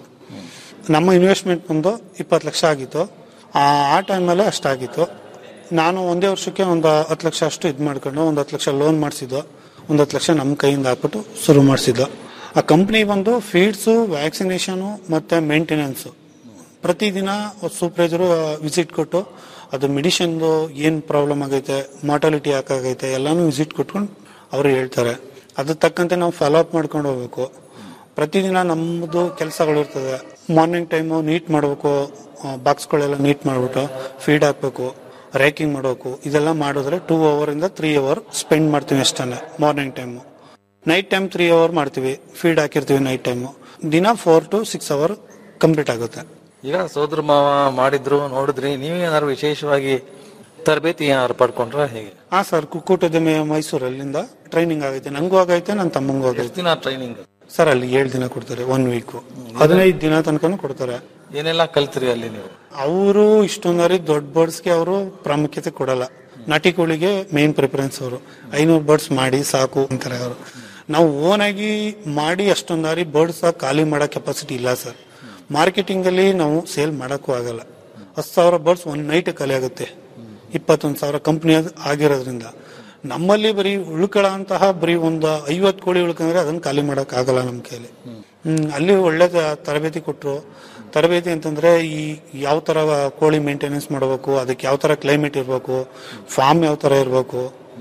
ನಮ್ಮ ಇನ್ವೆಸ್ಟ್ಮೆಂಟ್ ಬಂದು ಇಪ್ಪತ್ತು ಲಕ್ಷ ಆಗಿತ್ತು ಆ ಆ ಟೈಮಲ್ಲೇ ಅಷ್ಟಾಗಿತ್ತು ನಾನು ಒಂದೇ ವರ್ಷಕ್ಕೆ ಒಂದು ಹತ್ತು ಲಕ್ಷ ಅಷ್ಟು ಇದು ಮಾಡ್ಕೊಂಡು ಒಂದು ಹತ್ತು ಲಕ್ಷ ಲೋನ್ ಮಾಡಿಸಿದ್ದು ಒಂದು ಹತ್ತು ಲಕ್ಷ ನಮ್ಮ ಕೈಯಿಂದ ಹಾಕ್ಬಿಟ್ಟು ಶುರು ಮಾಡಿಸಿದ್ದು ಆ ಕಂಪ್ನಿ ಬಂದು ಫೀಡ್ಸು ವ್ಯಾಕ್ಸಿನೇಷನು ಮತ್ತು ಮೇಂಟೆನೆನ್ಸು ಪ್ರತಿದಿನ ಸೂಪ್ರೈಸರು ವಿಸಿಟ್ ಕೊಟ್ಟು ಅದು ಮೆಡಿಷನ್ದು ಏನು ಪ್ರಾಬ್ಲಮ್ ಆಗೈತೆ ಮಾರ್ಟಾಲಿಟಿ ಯಾಕಾಗೈತೆ ಎಲ್ಲಾನು ವಿಸಿಟ್ ಕೊಟ್ಕೊಂಡು ಅವರು ಹೇಳ್ತಾರೆ ಅದ್ರ ತಕ್ಕಂತೆ ನಾವು ಫಾಲೋ ಅಪ್ ಮಾಡ್ಕೊಂಡು ಹೋಗ್ಬೇಕು ಪ್ರತಿದಿನ ನಮ್ಮದು ಕೆಲಸಗಳು ಇರ್ತದೆ ಮಾರ್ನಿಂಗ್ ಟೈಮು ನೀಟ್ ಮಾಡಬೇಕು ಬಾಕ್ಸ್ಗಳೆಲ್ಲ ನೀಟ್ ಮಾಡಿಬಿಟ್ಟು ಫೀಡ್ ಹಾಕಬೇಕು ರ್ಯಾಕಿಂಗ್ ಮಾಡಬೇಕು ಇದೆಲ್ಲ ಮಾಡಿದ್ರೆ ಟೂ ಅವರಿಂದ ತ್ರೀ ಅವರ್ ಸ್ಪೆಂಡ್ ಮಾಡ್ತೀವಿ ಅಷ್ಟೇ morning time night time three hour ಮಾಡ್ತೀವಿ ಫೀಡ್ ಹಾಕಿರ್ತೀವಿ ನೈಟ್ ಟೈಮು ದಿನ four to six hour complete ಆಗುತ್ತೆ ಈಗ ಸೋದರ ಮಾವ ಮಾಡಿದ್ರು ನೋಡಿದ್ರಿ ನೀವೇನಾದ್ರು ವಿಶೇಷವಾಗಿ ತರಬೇತಿ ಏನಾದ್ರು ಪಡ್ಕೊಂಡ್ರ ಹೇಗೆ ಹಾ ಸರ್ ಕುಕ್ಕುಟೋದ್ಯಮ ಮೈಸೂರಲ್ಲಿಂದ ಟ್ರೈನಿಂಗ್ ಆಗೈತೆ ನಂಗೂ ಆಗೈತೆ ನನ್ನ ತಮ್ಮಂಗೂ ಎಷ್ಟು ಆಗೈತೆ ದಿನ ಟ್ರೈನಿಂಗ್ ಸರ್ ಅಲ್ಲಿ ಏಳು ದಿನ ಕೊಡ್ತಾರೆ ಒನ್ ವೀಕ್ ಹದಿನೈದು ದಿನ ತನಕನೂ ಕೊಡ್ತಾರೆ ಏನೆಲ್ಲ ಕಲ್ತ್ರಿ ಅಲ್ಲಿ ನೀವು ಅವರು ಇಷ್ಟೊಂದಾರಿ ದೊಡ್ಡ ಬರ್ಡ್ಸ್ಗೆ ಅವರು ಪ್ರಾಮುಖ್ಯತೆ ಕೊಡಲ್ಲ ನಾಟಿ ಕೋಳಿಗೆ ಮೇನ್ ಪ್ರಿಫರೆನ್ಸ್ ಅವರು ಐನೂರು ಬರ್ಡ್ಸ್ ಮಾಡಿ ಸಾಕು ಅಂತಾರೆ ಅವರು ನಾವು ಓನ್ ಆಗಿ ಮಾಡಿ ಅಷ್ಟೊಂದಾರಿ ಬರ್ಡ್ಸ್ ಖಾಲಿ ಮಾಡೋ ಕೆಪಾಸಿಟಿ ಇಲ್ಲ ಸರ್ ಮಾರ್ಕೆಟಿಂಗ್ ಅಲ್ಲಿ ನಾವು ಸೇಲ್ ಮಾಡಕ್ಕೂ ಆಗಲ್ಲ ಹತ್ತು ಸಾವಿರ ಬರ್ಡ್ಸ್ ಒಂದ್ ನೈಟ್ ಖಾಲಿ ಆಗುತ್ತೆ ಇಪ್ಪತ್ತೊಂದು ಸಾವಿರ ಕಂಪ್ನಿ ಆಗಿರೋದ್ರಿಂದ ನಮ್ಮಲ್ಲಿ ಬರೀ ಉಳ್ಕೊಳ್ಳೋಂತಹ ಬರೀ ಒಂದು ಐವತ್ತು ಕೋಳಿ ಉಳ್ಕೊಂಡ್ರೆ ಅದನ್ನ ಖಾಲಿ ಮಾಡಕ್ ಆಗಲ್ಲ ನಮ್ಮ ಕೈಲಿ ಹ್ಮ್ ಅಲ್ಲಿ ಒಳ್ಳೆ ತ- ತರಬೇತಿ ಕೊಟ್ರು ತರಬೇತಿ ಅಂತಂದ್ರೆ ಈ ಯಾವ ತರ ಕೋಳಿ ಮೇಂಟೆನೆನ್ಸ್ ಮಾಡಬೇಕು ಅದಕ್ಕೆ ಯಾವ ತರ ಕ್ಲೈಮೇಟ್ ಇರಬೇಕು ಫಾರ್ಮ್ ಯಾವ ತರ ಇರಬೇಕು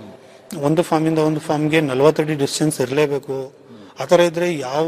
ಒಂದು ಫಾರ್ಮಿಂದ ಒಂದು ಫಾರ್ಮ್ಗೆ ನಲವತ್ತಡಿ ಡಿಸ್ಟೆನ್ಸ್ ಇರಲೇಬೇಕು ಆ ತರ ಇದ್ರೆ ಯಾವ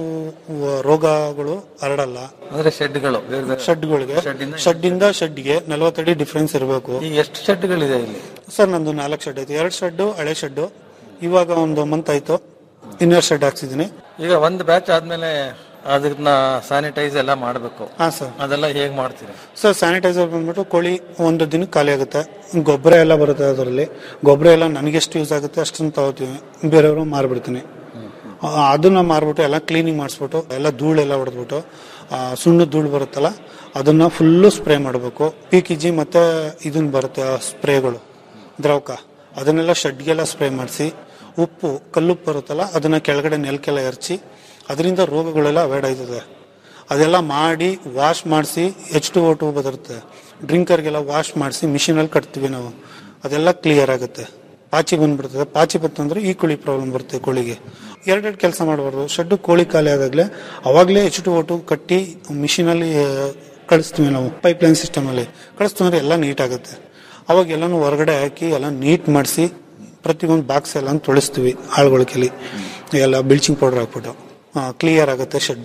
ರೋಗಗಳು ಹರಡಲ್ಲ ಅಂದ್ರೆ ಶೆಡ್ಗಳು ಬೇರೆ ಬೇರೆ ಶೆಡ್ಗಳಿಗೆ ಶೆಡ್ಡಿಂದ ಶೆಡ್ಡಿಂದ ಶೆಡ್ಗೆ ನಲವತ್ತಡಿ ಡಿಫ್ರೆನ್ಸ್ ಇರಬೇಕು ಈಗ ಎಷ್ಟು ಶೆಡ್ಗಳಿದೆ ಇಲ್ಲಿ ಸರ್ ನಂದು ನಾಲ್ಕು ಶೆಡ್ ಐತೆ ಎರಡು ಶೆಡ್ ಹಳೆ ಶೆಡ್ ಇವಾಗ ಒಂದು ಮಂತ್ ಆಯ್ತು ಇನ್ನೆರಡು ಶೆಡ್ ಹಾಕ್ಸಿದೀನಿ ಈಗ ಒಂದು ಬ್ಯಾಚ್ ಆದ್ಮೇಲೆ ಅದನ್ನ ಸ್ಯಾನಿಟೈಸ್ ಎಲ್ಲ ಮಾಡಬೇಕು ಹಾ ಸರ್ ಅದೆಲ್ಲ ಹೇಗ್ ಮಾಡ್ತೀರಾ ಸರ್ ಸ್ಯಾನಿಟೈಸರ್ ಬಂದ್ಬಿಟ್ಟು ಕೋಳಿ ಒಂದು ದಿನಕ್ಕೆ ಖಾಲಿ ಆಗುತ್ತೆ ಗೊಬ್ಬರ ಎಲ್ಲ ಬರುತ್ತೆ ಅದರಲ್ಲಿ ಗೊಬ್ಬರ ಎಲ್ಲ ನನಗೆಷ್ಟು ಯೂಸ್ ಆಗುತ್ತೆ ಅಷ್ಟನ್ನು ತಗೋತೀವಿ ಬೇರೆಯವರು ಮಾರ್ಬಿಡ್ತೀನಿ ಆ, ಅದನ್ನ ಮಾರ್ಬಿಟ್ಟು ಎಲ್ಲ ಕ್ಲೀನಿಂಗ್ ಮಾಡಿಸ್ಬಿಟ್ಟು ಎಲ್ಲ ಧೂಳೆಲ್ಲ ಹೊಡೆದ್ಬಿಟ್ಟು ಆ, ಸುಣ್ಣದ ಧೂಳು ಬರುತ್ತಲ್ಲ ಅದನ್ನ ಫುಲ್ಲು ಸ್ಪ್ರೇ ಮಾಡಬೇಕು ಪಿ ಕೆ ಜಿ ಮತ್ತೆ ಇದನ್ನ ಬರುತ್ತೆ ಸ್ಪ್ರೇಗಳು ದ್ರವಕ ಅದನ್ನೆಲ್ಲ ಶೆಡ್ಗೆಲ್ಲ ಸ್ಪ್ರೇ ಮಾಡಿಸಿ ಉಪ್ಪು ಕಲ್ಲುಪ್ಪು ಬರುತ್ತಲ್ಲ ಅದನ್ನ ಕೆಳಗಡೆ ನೆಲಕ್ಕೆಲ್ಲ ಎರಚಿ ಅದರಿಂದ ರೋಗಗಳೆಲ್ಲ ಅವಾಯ್ಡ್ ಆಯ್ತದೆ ಅದೆಲ್ಲ ಮಾಡಿ ವಾಶ್ ಮಾಡಿಸಿ ಎಚ್ ಟು ಓ ಟು ಬರುತ್ತೆ ಡ್ರಿಂಕರ್ಗೆಲ್ಲ ವಾಶ್ ಮಾಡಿಸಿ ಮಿಷಿನಲ್ಲಿ ಕಟ್ತೀವಿ ನಾವು ಅದೆಲ್ಲ ಕ್ಲಿಯರ್ ಆಗುತ್ತೆ ಪಾಚಿ ಬಂದ್ಬಿಡ್ತದೆ ಪಾಚಿ ಬಂತಂದ್ರೆ ಈ ಕೋಳಿ ಪ್ರಾಬ್ಲಮ್ ಬರುತ್ತೆ ಕೋಳಿಗೆ ಎರಡೆರಡು ಕೆಲಸ ಮಾಡಬಾರ್ದು ಶೆಡ್ ಕೋಳಿ ಖಾಲಿ ಆದಾಗಲೇ ಅವಾಗಲೇ ಎಚ್ ಟು ಓ ಟು ಕಟ್ಟಿ ಮಿಷಿನಲ್ಲಿ ಕಳಿಸ್ತೀವಿ ನಾವು ಪೈಪ್ ಲೈನ್ ಸಿಸ್ಟಮಲ್ಲಿ ಕಳಿಸ್ತೀವಿ ಎಲ್ಲ ನೀಟ್ ಆಗುತ್ತೆ ಅವಾಗ ಎಲ್ಲನೂ ಹೊರಗಡೆ ಹಾಕಿ ಎಲ್ಲ ನೀಟ್ ಮಾಡಿಸಿ ಪ್ರತಿಯೊಂದು ಬಾಕ್ಸ್ ಎಲ್ಲ ತೊಳಿಸ್ತೀವಿ ಆಳುಗಳ ಕೆಲಿ ಎಲ್ಲ ಬ್ಲೀಚಿಂಗ್ ಪೌಡರ್ ಹಾಕ್ಬಿಟ್ಟು ಕ್ಲಿಯರ್ ಆಗುತ್ತೆ ಶೆಡ್ಡು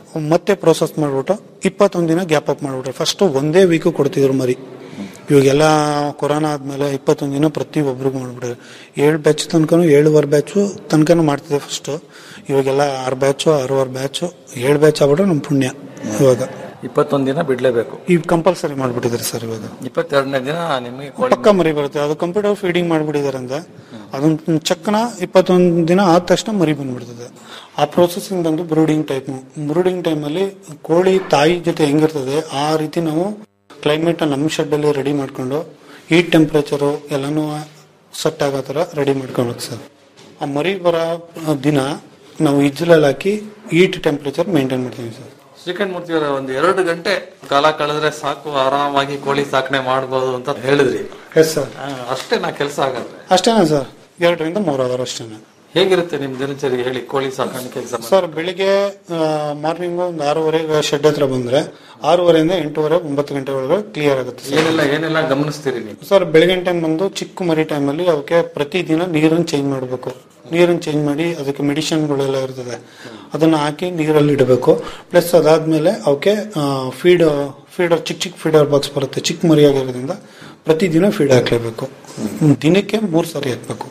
ಮತ್ತೆ ಪ್ರೋಸೆಸ್ ಮಾಡ್ಬಿಟ್ಟು ಇಪ್ಪತ್ತೊಂದು ದಿನ ಗ್ಯಾಪ್ ಅಪ್ ಮಾಡ್ಬಿಟ್ರೆ ಫಸ್ಟ್ ಒಂದೇ ವೀಕು ಕೊಡ್ತಿದ್ರು ಮರಿ ಇವಾಗೆಲ್ಲ ಕೊರೋನಾ ಆದ್ಮೇಲೆ ಇಪ್ಪತ್ತೊಂದು ದಿನ ಪ್ರತಿ ಒಬ್ರಿಗೂ ಮಾಡ್ಬಿಟ್ರೆ ಏಳು ಬ್ಯಾಚ್ ತನಕನೂ ಏಳುವರೆ ಬ್ಯಾಚು ತನಕನೂ ಮಾಡ್ತಿದ್ದೆ ಫಸ್ಟ್ ಇವಾಗೆಲ್ಲ ಆರು ಬ್ಯಾಚು ಆರೂವರೆ ಬ್ಯಾಚು ಏಳು ಬ್ಯಾಚ್ ಆಗ್ಬಿಟ್ರೆ ನಮ್ಮ ಪುಣ್ಯ ಇವಾಗ ಇಪ್ಪತ್ತೊಂದು ದಿನ ಬಿಡ್ಲೇಬೇಕು ಈಗ ಕಂಪಲ್ಸರಿ ಮಾಡ್ಬಿಟ್ಟಿದ್ದಾರೆ ಸರ್ ಇವಾಗ ಇಪ್ಪತ್ತೆರಡನೇ ದಿನ ನಿಮಗೆ ಕೋಳಿ ಪಕ್ಕ ಮರಿ ಬರುತ್ತೆ ಅದು ಕಂಪ್ಯೂಟರ್ ಫೀಡಿಂಗ್ ಮಾಡ್ಬಿಟ್ಟಿದ್ದಾರೆ ಅಂದ್ರೆ ಅದನ್ನ ಚಕ್ಕನ ಇಪ್ಪತ್ತೊಂದು ದಿನ ಆದ ತಕ್ಷಣ ಮರಿ ಬಂದ್ಬಿಡ್ತದೆ ಆ ಪ್ರೊಸೆಸಿಂಗ್ ಬಂದು ಬ್ರೂಡಿಂಗ್ ಟೈಪ್ ಬ್ರೂಡಿಂಗ್ ಟೈಮಲ್ಲಿ ಕೋಳಿ ತಾಯಿ ಜೊತೆ ಹೆಂಗಿರ್ತದೆ ಆ ರೀತಿ ನಾವು ಕ್ಲೈಮೇಟ್ ನಮ್ಮ ಶೆಡ್ ಅಲ್ಲಿ ರೆಡಿ ಮಾಡ್ಕೊಂಡು ಹೀಟ್ ಟೆಂಪರೇಚರು ಎಲ್ಲಾನು ಸೆಟ್ ಆಗೋ ಥರ ರೆಡಿ ಮಾಡ್ಕೊಬೇಕು ಸರ್ ಆ ಮರಿ ಬರೋ ದಿನ ನಾವು ಇಜ್ಜಲಲ್ಲಿ ಹಾಕಿ ಹೀಟ್ ಟೆಂಪರೇಚರ್ ಮೇಂಟೈನ್ ಮಾಡ್ತೀವಿ ಸರ್ ಶ್ರೀಕಂಠ ಮೂರ್ತಿ ಅವರ ಒಂದು ಎರಡು ಗಂಟೆ ಕಾಲ ಕಳೆದ್ರೆ ಸಾಕು ಆರಾಮಾಗಿ ಕೋಳಿ ಸಾಕಣೆ ಮಾಡಬಹುದು ಅಂತ ಹೇಳಿದ್ರಿ ಎಸ್ ಸರ್ ಆ, ಅಷ್ಟೇ ನಾ ಕೆಲಸ ಆಗತ್ತೆ ಅಷ್ಟೇನಾ ಸರ್ ಎರಡರಿಂದ ಮೂರು ಅವರ್ ಅಷ್ಟೇನಾ ಹೇಗಿರುತ್ತೆ ನಿಮ್ ದಿನಚರಿ ಹೇಳಿ ಕೋಳಿ ಸಾಕಾಣಿಕೆ ಕೆಲಸ ಸರ್ ಬೆಳಿಗ್ಗೆ ಮಾರ್ನಿಂಗ್ ಒಂದು ಆರೂವರೆಗೆ ಶೆಡ್ ಹತ್ರ ಬಂದ್ರೆ ಆರೂವರೆಯಿಂದ ಎಂಟೂವರೆ ಒಂಬತ್ತು ಗಂಟೆ ಒಳಗೆ ಕ್ಲಿಯರ್ ಆಗುತ್ತೆ ಸರ್. ಏನೆಲ್ಲ ಏನೆಲ್ಲ ಗಮನಿಸ್ತೀರಿ ನೀವು ಸರ್ ಬೆಳಗಿನ ಟೈಮ್ ಬಂದು ಚಿಕ್ಕ ಮರಿ ಟೈಮಲ್ಲಿ ಅವಕ್ಕೆ ಪ್ರತಿದಿನ ನೀರನ್ನು ಚೇಂಜ್ ಮಾಡಬೇಕು ನೀರನ್ನು ಚೇಂಜ್ ಮಾಡಿ ಅದಕ್ಕೆ ಮೆಡಿಸಿನ್ಗಳೆಲ್ಲ ಇರ್ತದೆ ಅದನ್ನ ಹಾಕಿ ನೀರಲ್ಲಿ ಇಡಬೇಕು ಪ್ಲಸ್ ಅದಾದ್ಮೇಲೆ ಅವಕ್ಕೆ ಫೀಡ್ ಫೀಡರ್ ಚಿಕ್ಕ ಚಿಕ್ಕ ಫೀಡರ್ ಬಾಕ್ಸ್ ಬರುತ್ತೆ ಚಿಕ್ಕ ಮರಿ ಆಗಿರೋದ್ರಿಂದ ಪ್ರತಿದಿನ ಫೀಡ್ ಹಾಕ್ಲೇಬೇಕು ದಿನಕ್ಕೆ ಮೂರು ಸಾರಿ ಹಾಕ್ಬೇಕು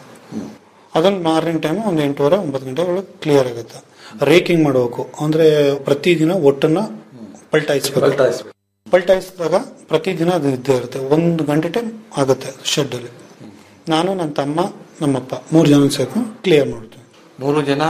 ಅದನ್ನ ಮಾರ್ನಿಂಗ್ ಟೈಮ್ ಒಂದು ಎಂಟೂವರೆ ಒಂಬತ್ತು ಗಂಟೆ ಒಳಗೆ ಕ್ಲಿಯರ್ ಆಗುತ್ತೆ ರೇಕಿಂಗ್ ಮಾಡಬೇಕು ಅಂದ್ರೆ ಪ್ರತಿದಿನ ಒಟ್ಟನ್ನ ಪಲ್ಟಾಯಿಸ್ಬೇಕು ಪಲ್ಟಾಯಿಸಿದಾಗ ಪ್ರತಿದಿನ ಅದು ಇದ್ದೇ ಇರುತ್ತೆ ಒಂದು ಗಂಟೆ ಟೈಮ್ ಆಗುತ್ತೆ ಶೆಡ್ ಅಲ್ಲಿ ನಾನು ನನ್ನ ತಮ್ಮ ನಮ್ಮಪ್ಪ ಮೂರು ಜನ ಸೇರ್ಕೊಂಡು ಕ್ಲಿಯರ್ ಮಾಡ್ತೀವಿ ಮೂರು ಜನ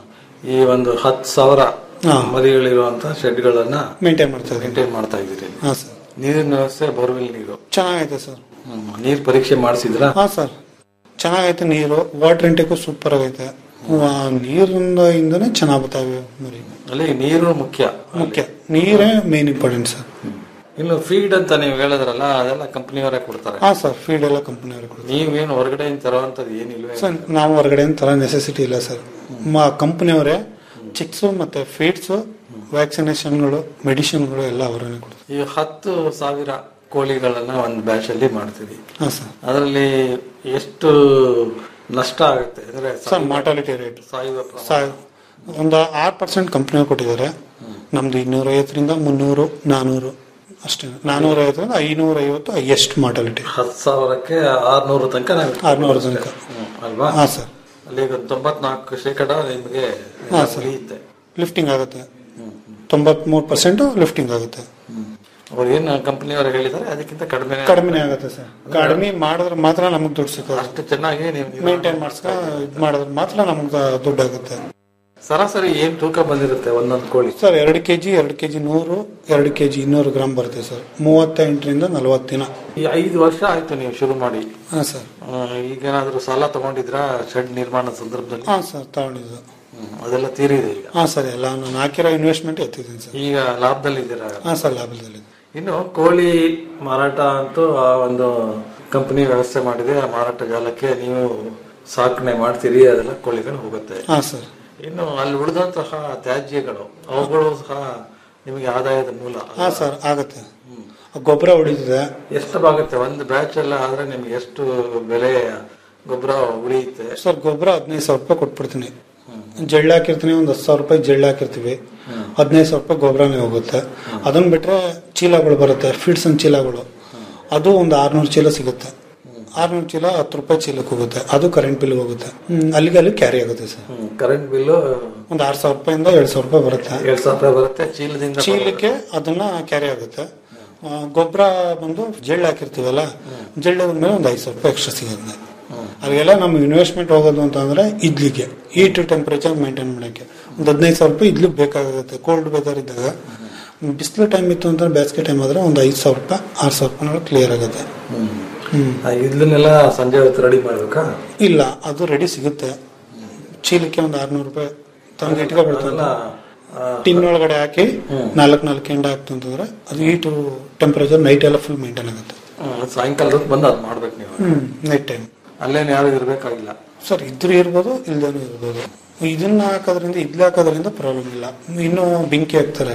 ಈ ಒಂದು ಹತ್ತು ಸಾವಿರ ಹಾ. ಮರಿಗಳಿರುವಂತ ಶೆಡ್ಗಳನ್ನ ಮೇಂಟೈನ್ ಮಾಡ್ತಾ ಇದ್ದೀವಿ ಮೇಂಟೈನ್ ಮಾಡ್ತಾ ಇದ್ದೀರಿ ಹಾ ಸರ್ ನೀರಿನ ವ್ಯವಸ್ಥೆ ಬೋರ್ವೆಲ್ ನೀರು ಚೆನ್ನಾಗೈತೆ ಸರ್ ನೀರ್ ಪರೀಕ್ಷೆ ಮಾಡಿಸಿದ್ರ ಹಾ ಸರ್ ಚೆನ್ನಾಗೈತೆ ನೀರು ವಾಟರ್ ಇಂಟೇಕು ಸೂಪರ್ ಆಗೈತೆ ಆ ನೀರಿಂದ ಇಂದನೇ ಚೆನ್ನಾಗ್ ಬರ್ತಾವೆ ಮರಿ ಅಲ್ಲಿ ನೀರು ಮುಖ್ಯ ಮುಖ್ಯ ನೀರೇ ಮೇನ್ ಇಂಪಾರ್ಟೆಂಟ್ ಸರ್ ಇನ್ನು ಫೀಡ್ ಅಂತ ನೀವು ಹೇಳಿದ್ರಲ್ಲ ಅದೆಲ್ಲ ಕಂಪನಿಯವರೇ ಕೊಡ್ತಾರೆ ಹಾ ಸರ್ ಫೀಡ್ ಎಲ್ಲ ಕಂಪನಿಯವ್ರಿಗೆ ಕೊಡ್ತೀವಿ ನೀವೇನು ಹೊರಗಡೆಯಿಂದ ತರುವಂತದ್ದು ಏನಿಲ್ವೇ ಸರ್ ನಾವು ಹೊರಗಡೆ ತರ ನೆಸೆಸಿಟಿ ಇಲ್ಲ ಸರ್ ಮಾ ಕಂಪನಿಯವರೇ ಚಿಕ್ಸು ಮತ್ತೆ ಫೀಡ್ಸ್ ವ್ಯಾಕ್ಸಿನೇಷನ್ಗಳು ಮೆಡಿಸಿನ್ಗಳು ಎಲ್ಲ ಅವರೇ ಕೊಡ್ತಾರೆ ಈ ಹತ್ತು ಸಾವಿರ ಕೋಳಿಗಳನ್ನ ಒಂದು ಬ್ಯಾಚ್ ಅಲ್ಲಿ ಮಾಡ್ತೀವಿ ಹಾ ಸರ್ ಅದರಲ್ಲಿ ಎಷ್ಟು ನಷ್ಟ ಆಗುತ್ತೆ ಅಂದ್ರೆ ಸರ್ ಮಾರ್ಟಾಲಿಟಿ ರೇಟ್ ಸಾಯುವ ಪ್ರಮಾಣ. ಸಾ- ಒಂದು ಆರು ಪರ್ಸೆಂಟ್ ಕಂಪ್ನಿ ಕೊಟ್ಟಿದ್ದಾರೆ ನಮ್ದು ಇನ್ನೂರ ಐವತ್ತರಿಂದ ಮುನ್ನೂರು ನಾನೂರು ಅಷ್ಟೇ ನಾನೂರ ಐವತ್ತರಿಂದ ಐನೂರ ಐವತ್ತು ಹೈಯೆಸ್ಟ್ ಮಾರ್ಟಾಲಿಟಿ ಹತ್ತು ಸಾವಿರಕ್ಕೆ ಆರ್ನೂರು ತನಕ ನಾವು ಆರ್ನೂರು ತನಕ ಹ್ಮ್, ಅಲ್ವಾ ಹಾ ಸರ್ ಅಲ್ಲಿ ಈಗ ತೊಂಬತ್ನಾಲ್ಕು ಶೇಕಡ ನಿಮಗೆ ಹಾ ಸರ್ ಉಳಿಯುತ್ತೆ ಲಿಫ್ಟಿಂಗ್ ಆಗುತ್ತೆ ತೊಂಬತ್ಮೂರು ಪರ್ಸೆಂಟ್ ಲಿಫ್ಟಿಂಗ್ ಆಗುತ್ತೆ ಅವ್ರು ಏನು ಕಂಪನಿಯವರು ಹೇಳಿದ್ದಾರೆ ಅದಕ್ಕಿಂತ ಕಡಿಮೆ ಕಡಿಮೆ ಆಗುತ್ತೆ ಸರ್ ಕಡಿಮೆ ಮಾಡಿದ್ರೆ ಮಾತ್ರ ನಮಗೆ ದುಡ್ಡು ಸಿಗೋದು ಅಷ್ಟು ಚೆನ್ನಾಗಿ ನೀವು ಮೇಂಟೈನ್ ಮಾಡಿಸ್ಕ ಇದು ಮಾಡಿದ್ರೆ ಮಾತ್ರ ನಮ್ಗೆ ದುಡ್ಡು ಆಗುತ್ತೆ ಸರಾಸರಿ ಏನ್ ತೂಕ ಬಂದಿರುತ್ತೆ ಒಂದೊಂದು ಕೋಳಿ ಸರ್ ಎರಡು ಕೆಜಿ ಎರಡು ಕೆಜಿ ನೂರು ಎರಡು ಕೆಜಿ ಇನ್ನೂರು ಗ್ರಾಮ್ ಬರುತ್ತೆ ಸರ್ ಮೂವತ್ತೆಂಟರಿಂದ ನಲವತ್ತು ದಿನ ಈ ಐದು ವರ್ಷ ಆಯ್ತು ನೀವು ಶುರು ಮಾಡಿ ಹಾ ಸರ್ ಆ, ಈಗೇನಾದ್ರೂ ಸಾಲ ತಗೊಂಡಿದ್ರಾ ಶೆಡ್ ನಿರ್ಮಾಣದ ಸಂದರ್ಭದಲ್ಲಿ ಹಾ ಸರ್ ತಗೊಂಡಿದ್ದು ಹ್ಮ್, ಅದೆಲ್ಲ ತೀರಿದೆ ಈಗ ಹಾ ಸರ್ ಎಲ್ಲ ನಾನು ಹಾಕಿರೋ ಇನ್ವೆಸ್ಟ್ಮೆಂಟ್ ಎತ್ತಿದ್ದೀನಿ ಸರ್ ಈಗ ಲಾಭದಲ್ಲಿ ಇದ್ದೀರಾ ಹಾ ಸರ್ ಲಾಭದಲ್ಲಿ ಇನ್ನು ಕೋಳಿ ಮಾರಾಟ ಅಂತೂ ಆ ಒಂದು ಕಂಪನಿ ವ್ಯವಸ್ಥೆ ಮಾಡಿದೆ ಆ ಮಾರಾಟ ಜಾಲಕ್ಕೆ ನೀವು ಸಾಕಣೆ ಮಾಡ್ತೀರಿ ಅದೆಲ್ಲ ಕೋಳಿಗಳು ಹೋಗುತ್ತೆ ಹಾ ಸರ್ ಇನ್ನು ಅಲ್ಲಿ ಉಳಿದಂತಹ ತ್ಯಾಜ್ಯಗಳು ಅವುಗಳು ಸಹ ನಿಮಗೆ ಆದಾಯದ ಮೂಲ ಹಾ ಸರ್ ಆಗುತ್ತೆ ಗೊಬ್ಬರ ಉಳಿದಿದೆ ಎಷ್ಟು ಬಾಗುತ್ತೆ ಒಂದು ಬ್ಯಾಚ್ ಎಲ್ಲ ಆದ್ರೆ ನಿಮ್ಗೆ ಎಷ್ಟು ಬೆಲೆ ಗೊಬ್ಬರ ಉಳಿಯುತ್ತೆ ಸರ್ ಗೊಬ್ಬರ ಹದಿನೈದು ಸಾವಿರ ರೂಪಾಯಿ ಕೊಟ್ಬಿಡ್ತೀನಿ ಜಳ್ಳು ಹಾಕಿರ್ತೀನಿ ಒಂದು ಹತ್ತು ಸಾವಿರ ರೂಪಾಯಿ ಜಳ್ಳು ಹಾಕಿರ್ತೀವಿ ಹದಿನೈದು ಸಾವಿರ ರೂಪಾಯಿ ಗೊಬ್ಬರನೇ ಹೋಗುತ್ತೆ ಅದನ್ನ ಬಿಟ್ರೆ ಚೀಲಗಳು ಬರುತ್ತೆ ಫೀಡ್ಸ್ ಅಂಡ್ ಚೀಲಗಳು ಅದು ಒಂದು ಆರ್ನೂರು ಚೀಲ ಸಿಗುತ್ತೆ ಆರ್ನೂರು ಚೀಲ ಹತ್ತು ರೂಪಾಯಿ ಚೀಲಕ್ಕೆ ಹೋಗುತ್ತೆ ಅದು ಕರೆಂಟ್ ಬಿಲ್ ಹೋಗುತ್ತೆ ಹ್ಮ್, ಅಲ್ಲಿಗೆ ಅಲ್ಲಿ ಕ್ಯಾರಿ ಆಗುತ್ತೆ ಸರ್ ಕರೆಂಟ್ ಬಿಲ್ಲು ಒಂದು ಆರು ಸಾವಿರ ರೂಪಾಯಿಂದ ಏಳು ಸಾವಿರ ರೂಪಾಯಿ ಬರುತ್ತೆ ಎರಡ್ ಸಾವಿರ ರೂಪಾಯಿ ಬರುತ್ತೆ ಚೀಲದಿಂದ ಚೀಲಕ್ಕೆ ಅದನ್ನ ಕ್ಯಾರಿ ಆಗುತ್ತೆ ಗೊಬ್ಬರ ಬಂದು ಜಳ್ಳು ಹಾಕಿರ್ತೀವಲ್ಲ ಜಳ್ಳು ಮೇಲೆ ಒಂದು ಐದು ಸಾವಿರ ರೂಪಾಯಿ ಎಕ್ಸ್ಟ್ರಾ ಸಿಗುತ್ತೆ ಅಲ್ಲಿಗೆಲ್ಲ ನಮ್ಮ ಇನ್ವೆಸ್ಟ್ಮೆಂಟ್ ಹೋಗೋದು ಅಂತಂದ್ರೆ ಇಡ್ಲಿಗೆ ಹೀಟ್ ಟೆಂಪರೇಚರ್ ಮೇಂಟೈನ್ ಮಾಡಕ್ಕೆ ಒಂದು ಹದಿನೈದು ಸಾವಿರ ರೂಪಾಯಿ ಇಡ್ಲಿಗೆ ಬೇಕಾಗುತ್ತೆ ಕೋಲ್ಡ್ ವೆದರ್ ಇದ್ದಾಗ ಬಿಸಿಲು ಟೈಮ್ ಇತ್ತು ಅಂತಂದ್ರೆ ಬೇಸಿಗೆ ಟೈಮ್ ಆದ್ರೆ ಒಂದು ಐದು ಸಾವಿರ ರೂಪಾಯಿ ಆರು ಸಾವಿರ ರೂಪಾಯಿ ಕ್ಲಿಯರ್ ಆಗುತ್ತೆ ಹ್ಮ್ ಆ, ಇದನ್ನೆಲ್ಲ ಸಂಜೆ ಹೊತ್ತು ರೆಡಿ ಮಾಡ್ಬೇಕಾ ಇಲ್ಲ ಅದು ರೆಡಿ ಸಿಗುತ್ತೆ ಚೀಲಕ್ಕೆ ಒಂದು ಆರ್ನೂರು ರೂಪಾಯಿ ತಂದು ಇಟ್ಕೊಬಿಡ್ತಾರಲ್ಲ ಟಿನ್ ಒಳಗಡೆ ಹಾಕಿ ನಾಲ್ಕು ನಾಲ್ಕು ಎಂಡ ಹಾಕ್ತು ಅಂತಂದ್ರೆ ಅದು ಹೀಟು ಟೆಂಪರೇಚರ್ ನೈಟ್ ಎಲ್ಲ ಫುಲ್ ಮೇಂಟೈನ್ ಆಗುತ್ತೆ ಹ್ಮ್, ಸಾಯಂಕಾಲದ ಬಂದು ಅದ್ ಮಾಡ್ಬೇಕು ನೀವು ಹ್ಮ್ ನೈಟ್ ಟೈಮ್ ಅಲ್ಲೇನು ಯಾರು ಇರ್ಬೇಕಾಗಿಲ್ಲ ಸರ್ ಇದ್ರೂ ಇರ್ಬೋದು ಇಲ್ದೇನೂ ಇರ್ಬೋದು ಇದನ್ನ ಹಾಕೋದ್ರಿಂದ ಇದ್ಲು ಹಾಕೋದ್ರಿಂದ ಪ್ರಾಬ್ಲಮ್ ಇಲ್ಲ ಇನ್ನು ಬೆಂಕಿ ಹಾಕ್ತಾರೆ